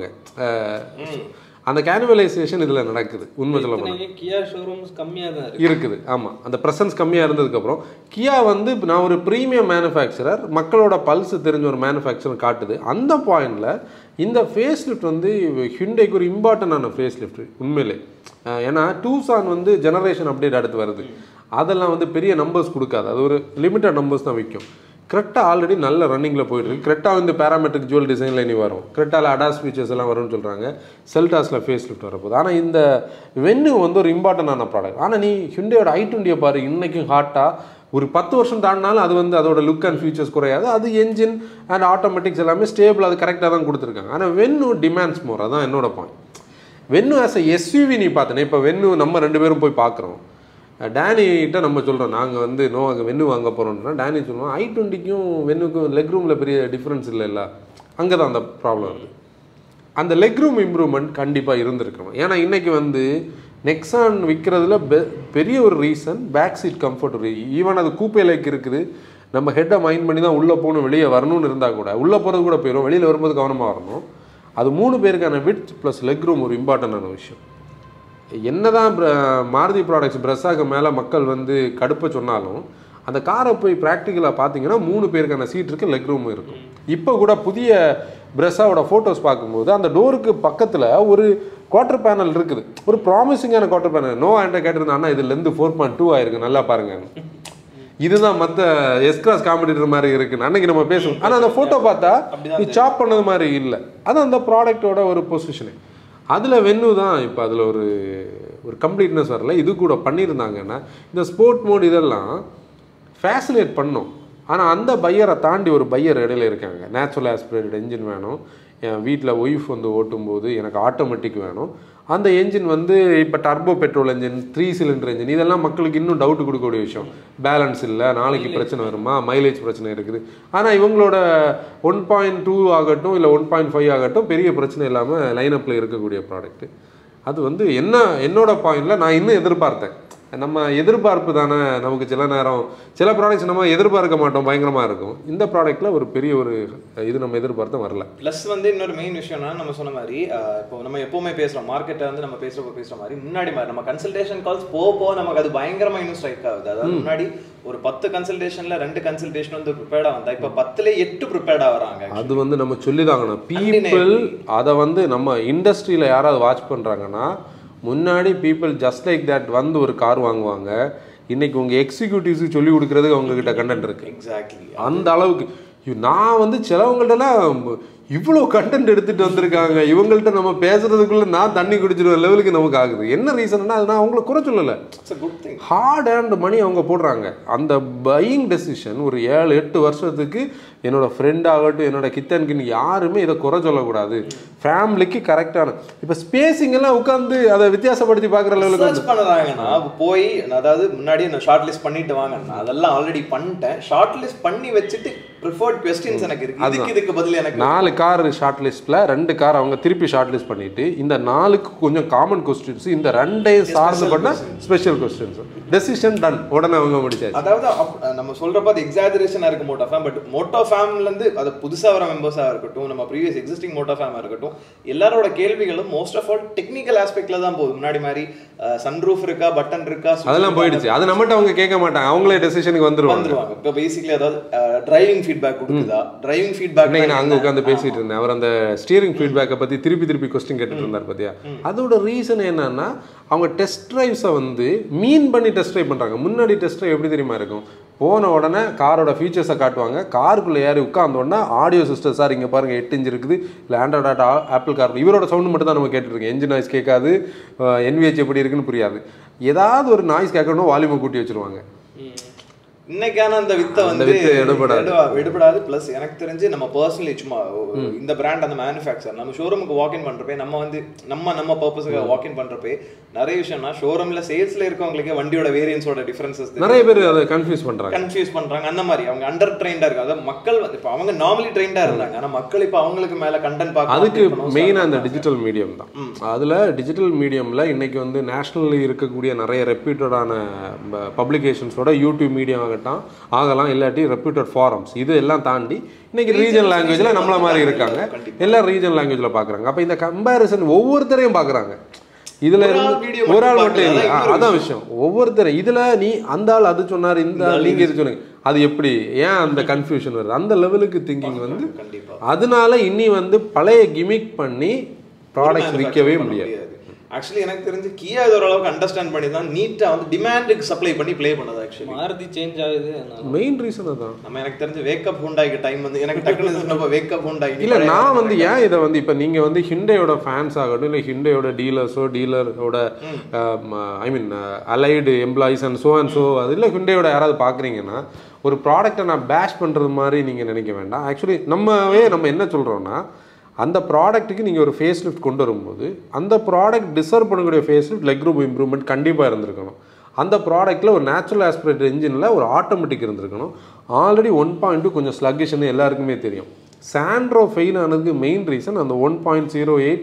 அஹ், அந்த கேனிபலைசேஷன் இதில் நடக்குது உண்மை சொல்ல போனா. இத்தனைக்கும் கியா ஷோரூம்ஸ் கம்மியாக தான் இருக்கு இருக்குது ஆமாம் அந்த ப்ரெசன்ஸ் கம்மியாக இருந்ததுக்கப்புறம் கியா வந்து இப்ப நான் ஒரு ப்ரீமியம் மேனுஃபேக்சரர் மக்களோட பல்ஸ் தெரிஞ்ச ஒரு மேனுஃபேக்சரர் காட்டுது அந்த பாயிண்டில் இந்த ஃபேஸ் லிஃப்ட் வந்து ஹிண்டேக்கு ஒரு இம்பார்ட்டண்டான ஃபேஸ் லிஃப்ட் உண்மையிலே அஹ் ஏன்னா டூசான் வந்து ஜெனரேஷன் அப்டேட் அடுத்து வருது அதெல்லாம் வந்து பெரிய நம்பர்ஸ் கொடுக்காது அது ஒரு லிமிட்டட் நம்பர்ஸ் தான் விற்கும் கிரெட்டா ஆல்ரெடி நல்ல ரன்னிங்கில் போயிட்டு இருக்கு கிரெட்டா வந்து பேராமெட்ரிக் ஜுவல் டிசைனில் இனி வரும் கிரெட்டாவில் அடாஸ் ஃபீச்சர்ஸ் எல்லாம் வரும்னு சொல்கிறாங்க செல்டாஸில் ஃபேஸ் லிஃப்ட் வரப்போகுது ஆனால் இந்த வென்னு வந்து ஒரு இம்பார்ட்டண்டான ப்ராடக்ட் ஆனால் நீ ஹிண்டையோட ஐ டுவெண்ட்டியை பாரு இன்னைக்கும் ஹாட்டாக ஒரு பத்து வருஷம் தாண்டினாலும் அது வந்து அதோட லுக் அண்ட் ஃபீச்சர்ஸ் குறையாது அது என்ஜின் அண்ட் ஆட்டோமேட்டிக்ஸ் எல்லாமே ஸ்டேபிள் அது கரெக்டாக தான் கொடுத்துருக்காங்க ஆனால் வென்னு டிமாண்ட்ஸ் மோர் அதான் என்னோட point Venue as a SUV நீ பார்த்தனே இப்போ வென்னு நம்ம ரெண்டு பேரும் போய் பார்க்குறோம் டேனிகிட்ட நம்ம சொல்கிறோம் நாங்கள் வந்து நோ அங்கே வென்னு வாங்க போகிறோம்னா டேனி சொல்லுவோம் ஐ டுவெண்ட்டிக்கும் வென்னுக்கும் லெக் ரூமில் பெரிய டிஃப்ரென்ஸ் இல்லைல்ல அங்கே தான் அந்த ப்ராப்ளம் வருது அந்த லெக் ரூம் இம்ப்ரூவ்மெண்ட் கண்டிப்பாக இருந்திருக்கணும் ஏன்னா இன்னைக்கு வந்து நெக்ஸான் விற்கிறதுல பெ பெரிய ஒரு reason back seat comfort even அது கூப்பை லைக் இருக்குது நம்ம ஹெட்டை மைண்ட் பண்ணி தான் உள்ளே போகணும் வெளியே வரணும்னு இருந்தால் கூட உள்ளே போகிறது கூட போயிடும் வெளியில் வரும்போது கவனமாக வரணும் அது மூணு பேருக்கான விட் ப்ளஸ் லெக் ரூம் ஒரு இம்பார்ட்டண்டான விஷயம் என்னதான் பிர- மாருதி ப்ராடக்ட்ஸ் பிரஸ்ஸாக மேலே மக்கள் வந்து கடுப்ப சொன்னாலும் அந்த காரை போய் ப்ராக்டிக்கலாக பார்த்தீங்கன்னா மூணு பேருக்கான சீட் இருக்கு லெக் ரூம் இருக்கும் இப்போ கூட புதிய பிரஸ்ஸாவோட ஃபோட்டோஸ் பார்க்கும்போது அந்த டோருக்கு பக்கத்தில் ஒரு குவார்டர் பேனல் இருக்குது ஒரு ப்ராமிசிங்கான குவார்டர் பேனல் நோ என்கிட்ட கேட்டிருந்தா அண்ணா இதுலேருந்து ஃபோர் பாயிண்ட் டூ ஆயிருக்கு நல்லா பாருங்க இதுதான் மற்ற எஸ்கிராஸ் காம்படிட்டர் மாதிரி இருக்கு அன்னைக்கு நம்ம பேசுவோம் ஆனால் அந்த ஃபோட்டோ பார்த்தா அப்படிதான் இது சாப் பண்ணது மாதிரி இல்லை அது அந்த ப்ராடக்ட்டோட ஒரு பொசிஷனு அதில் வென்னு தான் இப்போ அதில் ஒரு ஒரு கம்ப்ளீட்னஸ் வரல இது கூட பண்ணியிருந்தாங்கன்னா இந்த ஸ்போர்ட் மோட் இதெல்லாம் ஃபேசினேட் பண்ணும் ஆனால் அந்த பையரை தாண்டி ஒரு பையர் இடையில இருக்காங்க நேச்சுரல் ஆஸ்பிரேட்டட் என்ஜின் வேணும் என் வீட்டில் ஒய்ஃப் வந்து ஓட்டும்போது எனக்கு ஆட்டோமேட்டிக் வேணும் அந்த என்ஜின் வந்து இப்போ turbo petrol engine three cylinder engine இதெல்லாம் மக்களுக்கு இன்னும் டவுட் கொடுக்கக்கூடிய விஷயம் பேலன்ஸ் இல்லை நாளைக்கு பிரச்சனை வருமா மைலேஜ் பிரச்சனை இருக்குது ஆனால் இவங்களோட ஒன் பாயிண்ட் டூ ஆகட்டும் இல்லை ஒன் பாயிண்ட் ஃபைவ் ஆகட்டும் பெரிய பிரச்சனை இல்லாமல் லைனப்பில் இருக்கக்கூடிய ப்ராடக்ட்டு அது வந்து என்ன என்னோட பாயிண்டில் நான் இன்னும் எதிர்பார்த்தேன் நம்ம எதிர்பார்ப்பு தானே நமக்கு சில நேரம் சில ப்ராடக்ட்ஸ் நம்ம எதிர்பார்க்க மாட்டோம் பயங்கரமாக இருக்கும் இந்த ப்ராடக்ட்டில் ஒரு பெரிய ஒரு இது நம்ம எதிர்பார்த்த வரல ப்ளஸ் வந்து இன்னொரு மெயின் விஷயம்னா நம்ம சொன்ன மாதிரி அஹ், இப்போ நம்ம எப்பவுமே பேசுறோம் மார்க்கெட்டை வந்து நம்ம பேசுறப்ப பேசுற மாதிரி முன்னாடி மாதிரி நம்ம கன்சல்டேஷன் கால்ஸ் போக போக நமக்கு அது பயங்கரமா இன்னும் ஸ்ட்ரைக் ஆகுது அதாவது முன்னாடி ஒரு பத்து கன்சல்டேஷன்ல ரெண்டு கன்சல்டேஷன் வந்து ப்ரிப்பேர்டா வந்தா இப்போ பத்துல எட்டு ப்ரிப்பேர்டா வராங்க அது வந்து நம்ம சொல்லிதாங்கண்ணா பீப்புள் அதை வந்து நம்ம இண்டஸ்ட்ரியில் யாராவது வாட்ச் பண்ணுறாங்கன்னா முன்னாடி பீப்புள் ஜஸ்ட் லைக் தட் வந்து ஒரு கார் வாங்குவாங்க இன்னைக்கு உங்கள் எக்ஸிக்யூட்டிவ்ஸுக்கு சொல்லி கொடுக்குறதுக்கு அவங்கக்கிட்ட கண்டென்ட் இருக்கு எக்ஸாக்ட்லி அந்த அளவுக்கு ஐயோ, நான் வந்து சிலவங்கள்ட்டலாம் இவ்வளோ கண்டென்ட் எடுத்துட்டு வந்திருக்காங்க இவங்கள்ட்ட நம்ம பேசுறதுக்குள்ள நான் தண்ணி குடிச்சிருவேன் லெவலுக்கு நமக்கு ஆகுது என்ன ரீசன்னா அது நான் அவங்கள குறை சொல்லலை it's a good thing hard and money அவங்க போடுறாங்க அந்த பையிங் டெசிஷன் ஒரு ஏழு எட்டு வருஷத்துக்கு என்னோட ஃப்ரெண்ட் ஆகட்டும் என்னோட கித்தன்கின் யாருமே இதை குறை சொல்லக்கூடாது ஃபேமிலிக்கு கரெக்டான இப்போ ஸ்பேசிங் எல்லாம் உட்காந்து அதை வித்தியாசப்படுத்தி பார்க்குற லெவலுக்கு வந்து சர்ச் பண்ணுறாங்கன்னா போய் அதாவது முன்னாடி நான் ஷார்ட் லிஸ்ட் பண்ணிட்டு வாங்க நான் அதெல்லாம் ஆல்ரெடி பண்ணிட்டேன் ஷார்ட் லிஸ்ட் பண்ணி வச்சுட்டு ப்ரிஃபர்ட் கொஸ்டின்ஸ் எனக்கு இருக்கு இதுக்கு இதுக்கு பதில் எனக்கு நாலு கார் ஷார்ட் லிஸ்ட்டில் ரெண்டு கார் அவங்க திருப்பி ஷார்ட் லிஸ்ட் பண்ணிட்டு இந்த நாலுக்கு கொஞ்சம் காமன் கொஸ்டின்ஸ் இந்த ரெண்டையும் சார்ந்து பண்ண ஸ்பெஷல் கொஸ்டின்ஸ் டெசிஷன் டன் உடனே அவங்க முடிச்சாச்சு அதாவது அப்- நம்ம சொல்றப்ப அது எக்ஸாஜரேஷனா இருக்கு மோட்டோ ஃபேம் பட் மோட்டோ ஃபேம்ல இருந்து அது புதுசா வர மெம்பர்ஸா இருக்கட்டும் நம்ம ப்ரீவியஸ் எக்ஸிஸ்டிங் மோட்டோ ஃபேமா இருக்கட்டும் எல்லாரோட கேள்விகளும் மோஸ்ட் ஆஃப் ஆல் டெக்னிக்கல் ஆஸ்பெக்ட்ல தான் போகுது முன்னாடி மாதிரி சன்ரூஃப் இருக்கா பட்டன் இருக்கா switch அதெல்லாம் இருக்கா, போயிடுச்சு அது நம்மகிட்ட அவங்க கேட்க மாட்டாங்க அவங்களே டெசிஷனுக்கு வந்துருவாங்க வந்துருவாங்க இப்போ பேசிக்கலி அதாவது டிரைவிங் ஃபீட்பேக் கொடுக்குதா டிரைவிங் ஃபீட்பேக் இன்னைக்கு நான் அங்க உட்காந்து பேசிட்டு இருந்தேன் அவர் அந்த ஸ்டீரிங் ஃபீட்பேக்கை பத்தி திருப்பி திருப்பி கொஸ்டின் கேட்டுட்டு இருந்தார் பாத்தியா அதோட ரீசன் என்னன்னா அவங்க டெஸ்ட் டிரைவ்ஸை வந்து மீன் பண்ணி டெஸ்ட் ட்ரைவ் பண்றாங்க முன்னாடி டெஸ்ட் ட்ரைவ் எப்படி தெரியுமா இருக்கும் போன உடனே காரோட ஃபீச்சர்ஸை காட்டுவாங்க காருக்குள்ள ஏறி உட்கார்ந்த உடனே ஆடியோ சிஸ்டம் சார் இங்க பாருங்க எட்டு இன்ச் இருக்குது இல்லை ஆண்ட்ராய்ட் ஆப்பிள் கார் இவரோட சவுண்ட் மட்டும் தான் நம்ம கேட்டுட்டு இருக்கோம் என்ஜின் நாய்ஸ் கேட்காது என்விஹெச் எப்படி இருக்குன்னு புரியாது ஏதாவது ஒரு நாய்ஸ் கேட்கணும் வால்யூமை கூட்டி வச்சிருவாங்க இன்னைக்கான அந்த வித்தை அந்த வந்து வித்தை எடுபடாது. எடுவா- எடுபடாது ப்ளஸ் எனக்கு தெரிஞ்சு நம்ம பர்சனலி சும்மா ஒரு- இந்த பிராண்ட் அந்த மேனுஃபேக்சர் நம்ம ஷோரூமுக்கு வாக்இன் பண்றப்பே நம்ம வந்து நம்ம நம்ம பர்பஸுக்கு வாக்இன் பண்றப்பே நிறைய விஷயம்னா ஷோரூம்ல சேல்ஸ்ல இருக்கவங்களுக்கே வண்டியோட வேரியன்ஸோட டிஃபரன்சஸ் நிறைய பேர் அதை கன்ஃபியூஸ் பண்றாங்க கன்ஃபியூஸ் பண்றாங்க அந்த மாதிரி அவங்க அண்டர் ட்ரெயின்டா இருக்கு அதாவது மக்கள் வந்து இப்போ அவங்க நார்மலி ட்ரெயின்டா இருந்தாங்க ஆனா மக்கள் இப்போ அவங்களுக்கு மேல கண்டென்ட் பார்க்க அதுக்கு மெயினாக அந்த டிஜிட்டல் மீடியம் தான் அதில் டிஜிட்டல் மீடியமில் இன்னைக்கு வந்து நேஷ்னலி இருக்கக்கூடிய நிறைய ரெப்யூட்டடான பப்ளிகேஷன்ஸோட யூடியூப் மீடியம் ஆகட்டும் ஆகலாம் இல்லாட்டி ரெப்யூட்டட் ஃபாரம்ஸ் இது எல்லாம் தாண்டி இன்னைக்கு ரீஜனல் லாங்குவேஜில் நம்மள மாதிரி இருக்காங்க எல்லாம் ரீஜனல் லாங்குவேஜில் பார்க்குறாங்க அப்போ இந்த கம்பேரிசன் ஒவ்வொருத்தரையும் பார்க்குறாங்க இதுல ஒரு ஆள் இருந்து video ஒரு ஆள் மட்டும் மட்டும் இல்லை பார்க்கல, ஆ, இன்னொரு அதான் விஷயம் ஒவ்வொருத்தரும் இதுல நீ அந்த ஆள் அது சொன்னார் இந்த ஆள் நீங்க இது சொன்னீங்க அது எப்படி ஏன் அந்த கன்ஃபியூஷன் வருது அந்த லெவலுக்கு திங்கிங் வந்து கண்டிப்பா அதனால இனி வந்து பழைய கிமிக் பண்ணி ப்ராடக்ட்ஸ் விற்கவே முடியாது ஆக்சுவலி எனக்கு தெரிஞ்சு கியா இது ஓரளவுக்கு அண்டர்ஸ்டாண்ட் பண்ணி தான் நீட்டா வந்து டிமாண்டுக்கு சப்ளை பண்ணி ப்ளே பண்ணது ஆக்சுவலி மாருதி சேஞ்ச் ஆகுது அதனால மெயின் ரீசன் அதான் நம்ம எனக்கு தெரிஞ்சு வேக்கப் ஹூண்டாய்க்கு டைம் வந்து எனக்கு டக்குனு சொன்னப்ப வேக்கப் ஹூண்டாய் இல்ல நான் வந்து ஏன் இதை வந்து இப்போ நீங்க வந்து ஹிண்டையோட ஃபேன்ஸ் ஆகட்டும் இல்லை ஹிண்டையோட டீலர்ஸோ டீலரோட I mean allied employees and so and so அது இல்லை ஹிண்டையோட யாராவது பார்க்குறீங்கன்னா ஒரு ப்ராடக்ட்டை நான் பேஷ் பண்ணுறது மாதிரி நீங்கள் நினைக்க வேண்டாம் ஆக்சுவலி நம்மவே நம்ம என்ன சொல்கிறோன்னா அந்த ப்ராடக்ட்டுக்கு நீங்கள் ஒரு ஃபேஸ் லிஃப்ட் கொண்டு வரும்போது அந்த ப்ராடக்ட் டிசர்வ் பண்ணக்கூடிய face lift leg room improvement கண்டிப்பாக இருந்திருக்கணும் அந்த ப்ராடக்ட்டில் ஒரு நேச்சுரல் ஆஸ்பிரேட்டர் இன்ஜினில் ஒரு ஆட்டோமேட்டிக் இருந்திருக்கணும் ஆல்ரெடி ஒன் பாயிண்ட் டூ கொஞ்சம் ஸ்லக்கிஷ்னு எல்லாருக்குமே தெரியும் சாண்ட்ரோ ஃபெயில் ஆனதுக்கு மெயின் ரீசன் அந்த ஒன் பாயிண்ட் ஜீரோ எயிட்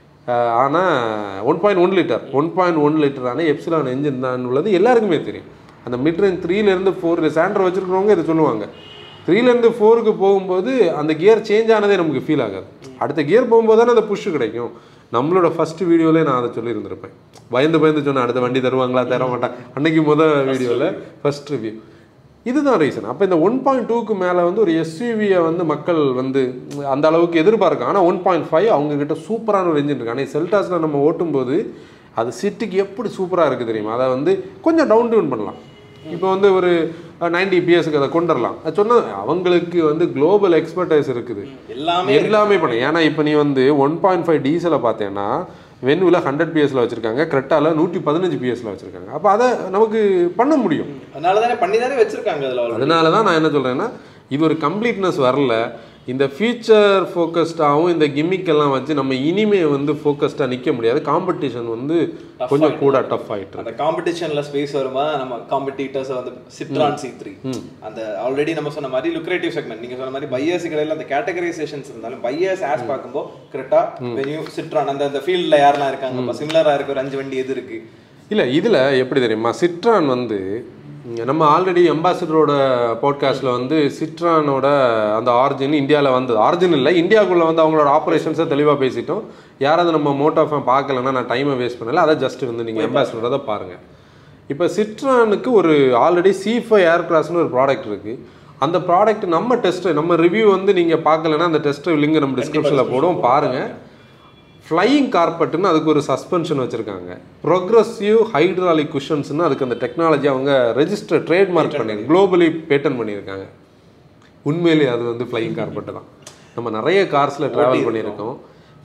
ஆனால் one point one litre one point one லிட்டரான எப்சிலான் என்ஜின் தான் உள்ளது எல்லாருக்குமே தெரியும் அந்த மிட்ரேஞ்ச் த்ரீலேருந்து ஃபோர் சாண்ட்ரோ வச்சுருக்கிறவங்க இதை சொல்லுவாங்க த்ரீலேருந்து ஃபோருக்கு போகும்போது அந்த கியர் சேஞ்ச் ஆனதே நமக்கு ஃபீல் ஆகாது அடுத்த கியர் போகும்போது தானே அந்த புஷ் கிடைக்கும் நம்மளோட ஃபர்ஸ்ட் வீடியோலே நான் அதை சொல்லியிருந்திருப்பேன் பயந்து பயந்து சொன்னேன் அடுத்த வண்டி தருவாங்களா தர மாட்டாங்க அன்னைக்கு முதல் வீடியோவில் ஃபர்ஸ்ட் ரிவ்யூ இதுதான் ரீசன் அப்போ இந்த ஒன் பாயிண்ட் டூக்கு மேலே வந்து ஒரு எஸ்யூவியை வந்து மக்கள் வந்து அந்த அளவுக்கு எதிர்பார்க்காங்க ஆனால் ஒன் பாயிண்ட் ஃபைவ் அவங்கக்கிட்ட சூப்பரான ஒரு என்ஜின் இருக்கு ஆனால் செல்டாஸில் நம்ம ஓட்டும்போது அது சிட்டிக்கு எப்படி சூப்பராக இருக்குது தெரியுமா அதை வந்து கொஞ்சம் டவுன் டியூன் பண்ணலாம் இப்போ வந்து ஒரு நைன்டி பிஎஸ்க்கு அதை கொண்டு வரலாம் அது சொன்ன அவங்களுக்கு வந்து குளோபல் எக்ஸ்பர்டைஸ் இருக்குது எல்லாமே எல்லாமே பண்ணு ஏன்னா இப்போ நீ வந்து ஒன் பாயிண்ட் ஃபைவ் டீசலை பார்த்தேன்னா வென்வில் ஹண்ட்ரட் பிஎஸ்ல வச்சிருக்காங்க கிரெட்டால நூற்றி பதினஞ்சு பிஎஸ்ல வச்சிருக்காங்க அப்போ அதை நமக்கு பண்ண முடியும் அதனால தானே பண்ணி தானே வச்சிருக்காங்க அதுல already. அதனால தான் நான் என்ன சொல்கிறேன்னா இது ஒரு கம்ப்ளீட்னஸ் வரல இந்த ஃபீச்சர் ஃபோக்கஸ்டாகவும் இந்த கிம்மிக் எல்லாம் வச்சு நம்ம இனிமே வந்து ஃபோக்கஸ்டாக நிற்க முடியாது காம்படிஷன் வந்து கொஞ்சம் கூட டஃப் ஆயிட்டு அந்த காம்படிஷன்ல ஸ்பேஸ் வருமா நம்ம காம்படிட்டர்ஸ் வந்து சிட்ரான் சி த்ரீ அந்த ஆல்ரெடி நம்ம சொன்ன மாதிரி லுக்ரேட்டிவ் செக்மெண்ட் நீங்க சொன்ன மாதிரி பையர்ஸ் கடையில் அந்த கேட்டகரைசேஷன்ஸ் இருந்தாலும் பையர்ஸ் ஆஸ் பார்க்கும்போது கரெக்டா வெனியூ சிட்ரான் அந்த அந்த ஃபீல்ட்ல யாரெல்லாம் இருக்காங்க இப்போ சிமிலரா இருக்கு ஒரு அஞ்சு வண்டி எது இருக்கு இல்லை இதில் எப்படி தெரியுமா சிட்ரான் வந்து நம்ம ஆல்ரெடி அம்பாசிடரோட பாட்காஸ்ட்டில் வந்து சிட்ரானோட அந்த ஆரிஜின் இந்தியாவில் வந்தது ஆரிஜின் இல்லை இந்தியாவுக்குள்ளே வந்து அவங்களோட ஆப்ரேஷன்ஸை தெளிவாக பேசிட்டோம் யாராவது நம்ம மோட்டோஃபேம் பார்க்கலன்னா நான் டைமை வேஸ்ட் பண்ணல அதை ஜஸ்ட் வந்து நீங்கள் அம்பாசிடரோட பாருங்கள் இப்போ சிட்ரானுக்கு ஒரு ஆல்ரெடி சி ஃபைவ் ஏர்கிராஸ்னு ஒரு ப்ராடக்ட் இருக்குது அந்த ப்ராடக்ட் நம்ம டெஸ்ட் நம்ம ரிவ்யூ வந்து நீங்கள் பார்க்கலன்னா அந்த டெஸ்ட் லிங்க் நம்ம டிஸ்கிரிப்ஷனில் போடுவோம் பாருங்கள் ஃப்ளையிங் கார்பெட்டுன்னு அதுக்கு ஒரு சஸ்பென்ஷன் வச்சுருக்காங்க ப்ரொக்ரஸிவ் ஹைட்ராலிக் குஷன்ஸ்னு அதுக்கு அந்த டெக்னாலஜி அவங்க ரெஜிஸ்டர் ட்ரேட்மார்க் பண்ணி குளோபலி பேட்டன் பண்ணியிருக்காங்க உண்மையிலேயே அது வந்து ஃப்ளையிங் கார்பெட்டு தான் நம்ம நிறைய கார்ஸில் ட்ராவல் பண்ணியிருக்கோம்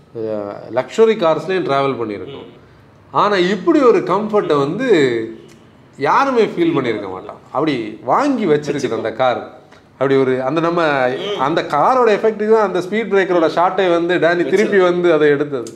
லக்ஸுரி கார்ஸ்லேயும் ட்ராவல் பண்ணியிருக்கோம் ஆனால் இப்படி ஒரு கம்ஃபர்ட்டை வந்து யாருமே ஃபீல் பண்ணியிருக்க மாட்டோம் அப்படி வாங்கி வச்சிருக்குது அந்த கார் அப்படி ஒரு அந்த நம்ம அந்த காரோட எஃபெக்ட்டுக்கு தான் அந்த ஸ்பீட் பிரேக்கரோட ஷாட்டை வந்து டேனி திருப்பி வந்து அதை எடுத்தது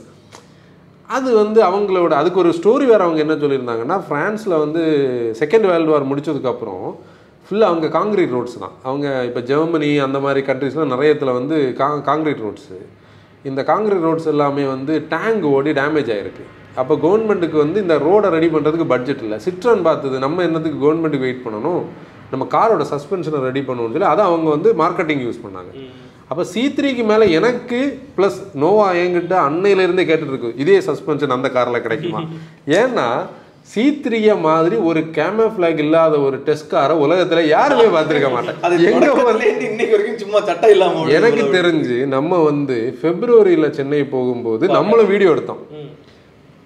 அது வந்து அவங்களோட அதுக்கு ஒரு ஸ்டோரி வேறு அவங்க என்ன சொல்லியிருந்தாங்கன்னா ஃப்ரான்ஸில் வந்து செகண்ட் வேர்ல்டு வார் முடிச்சதுக்கப்புறம் ஃபுல்லாக அவங்க காங்கிரீட் ரோட்ஸ் தான் அவங்க இப்போ ஜெர்மனி அந்த மாதிரி கண்ட்ரீஸ்லாம் நிறையத்துல வந்து கா காங்கிரீட் ரோட்ஸு இந்த காங்கிரீட் ரோட்ஸ் எல்லாமே வந்து டேங்க் ஓடி டேமேஜ் ஆகிருக்கு அப்போ கவர்மெண்ட்டுக்கு வந்து இந்த ரோடை ரெடி பண்ணுறதுக்கு பட்ஜெட் இல்லை சிட்ரன் பார்த்தது நம்ம என்னத்துக்கு கவர்மெண்ட்டுக்கு வெயிட் பண்ணணும் நம்ம காரோட சஸ்பென்ஷனை ரெடி பண்ணணும்னு சொல்லி அதை அவங்க வந்து மார்க்கெட்டிங் யூஸ் பண்ணாங்க அப்போ சி த்ரீக்கு மேலே எனக்கு ப்ளஸ் நோவா என்கிட்ட அன்னையிலேருந்தே கேட்டுட்டு இருக்கு இதே சஸ்பென்ஷன் அந்த காரில் கிடைக்குமா ஏன்னா சி த்ரீய மாதிரி ஒரு கேம ஃபிளாக் இல்லாத ஒரு டெஸ்ட் காரை உலகத்துல யாருமே பார்த்துருக்க அது மாட்டேன் எங்க தொடக்கத்துல இருந்து இன்னைக்கு வரைக்கும் சும்மா சட்டை இல்லாம ஓடுது. எனக்கு தெரிஞ்சு நம்ம வந்து பிப்ரவரியில சென்னை போகும்போது நம்மளும் வீடியோ எடுத்தோம்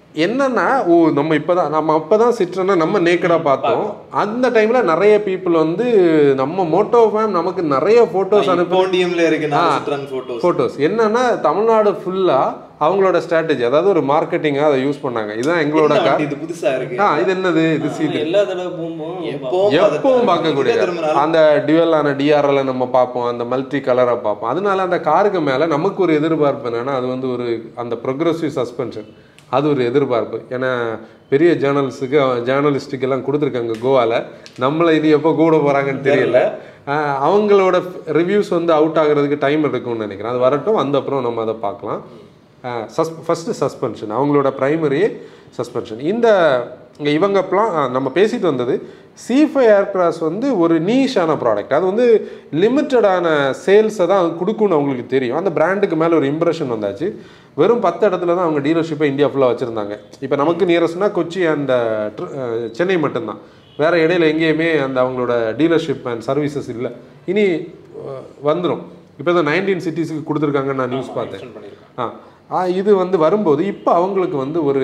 என்னன்னா ஓ நம்ம இப்பதான் நம்ம அப்பதான் சிட்ரனை நம்ம நேக்கடா பார்த்தோம் அந்த டைம்ல நிறைய பீப்புள் வந்து நம்ம மோட்டோ ஃபேம் நமக்கு நிறைய போட்டோஸ் அனுப்பி போண்டியம்ல இருக்கு நான் சித்ரன் போட்டோஸ் போட்டோஸ் என்னன்னா தமிழ்நாடு ஃபுல்லா அவங்களோட ஸ்ட்ராட்டஜி அதாவது ஒரு மார்க்கெட்டிங்கா அதை யூஸ் பண்ணாங்க இதுதான் எங்களோட கார் இது புதுசா இருக்கு ஆ இது என்னது இது சீட் எல்லா தடவை போகும்போது எப்பவும் எப்பவும் பார்க்கக்கூடிய எங்க திரும்பினாலும் அந்த டியூவலான டிஆர்எல் நம்ம பார்ப்போம் அந்த மல்டி கலரை பார்ப்போம் அதனால அந்த காருக்கு மேல நமக்கு ஒரு எதிர்பார்ப்பு என்னன்னா அது வந்து ஒரு அந்த ப்ரொக்ரெசிவ் சஸ்பென்ஷன் அது ஒரு எதிர்பார்ப்பு ஏன்னா பெரிய ஜேர்னல்ஸுக்கு ஜேர்னலிஸ்ட்டுக்கு எல்லாம் கொடுத்துருக்காங்க கோவால நம்மளை இது எப்போ கூட போறாங்கன்னு தெரியல ஆஹ் அவங்களோட ரிவ்யூஸ் வந்து அவுட் ஆகுறதுக்கு டைம் எடுக்கும்னு நினைக்கிறேன் அது வரட்டும் வந்த அப்புறம் நம்ம அதை பார்க்கலாம் சஸ் ஃபஸ்ட்டு சஸ்பென்ஷன் அவங்களோட ப்ரைமரி சஸ்பென்ஷன் இந்த இங்கே இவங்க பிளான் நம்ம பேசிட்டு வந்தது சி ஃபைவ் ஏர்கிராஃப்ட் வந்து ஒரு நீஷான ப்ராடக்ட் அது வந்து லிமிட்டடான சேல்ஸை தான் அது கொடுக்கும்னு அவங்களுக்கு தெரியும் அந்த பிராண்டுக்கு மேலே ஒரு இம்ப்ரெஷன் வந்தாச்சு வெறும் பத்து இடத்துல தான் அவங்க டீலர்ஷிப்பை இந்தியா ஃபுல்லாக வச்சுருந்தாங்க இப்போ நமக்கு நியரஸ்ட்னா கொச்சி அண்ட் சென்னை மட்டும்தான் வேற இடையில எங்கேயுமே அந்த அவங்களோட டீலர்ஷிப் அண்ட் சர்வீசஸ் இல்லை இனி வந்துடும் இப்போ தான் நைன்டீன் சிட்டிஸுக்கு கொடுத்துருக்காங்கன்னு நான் நியூஸ் பார்த்தேன் ஆ ஆ, இது வந்து வரும்போது இப்போ அவங்களுக்கு வந்து ஒரு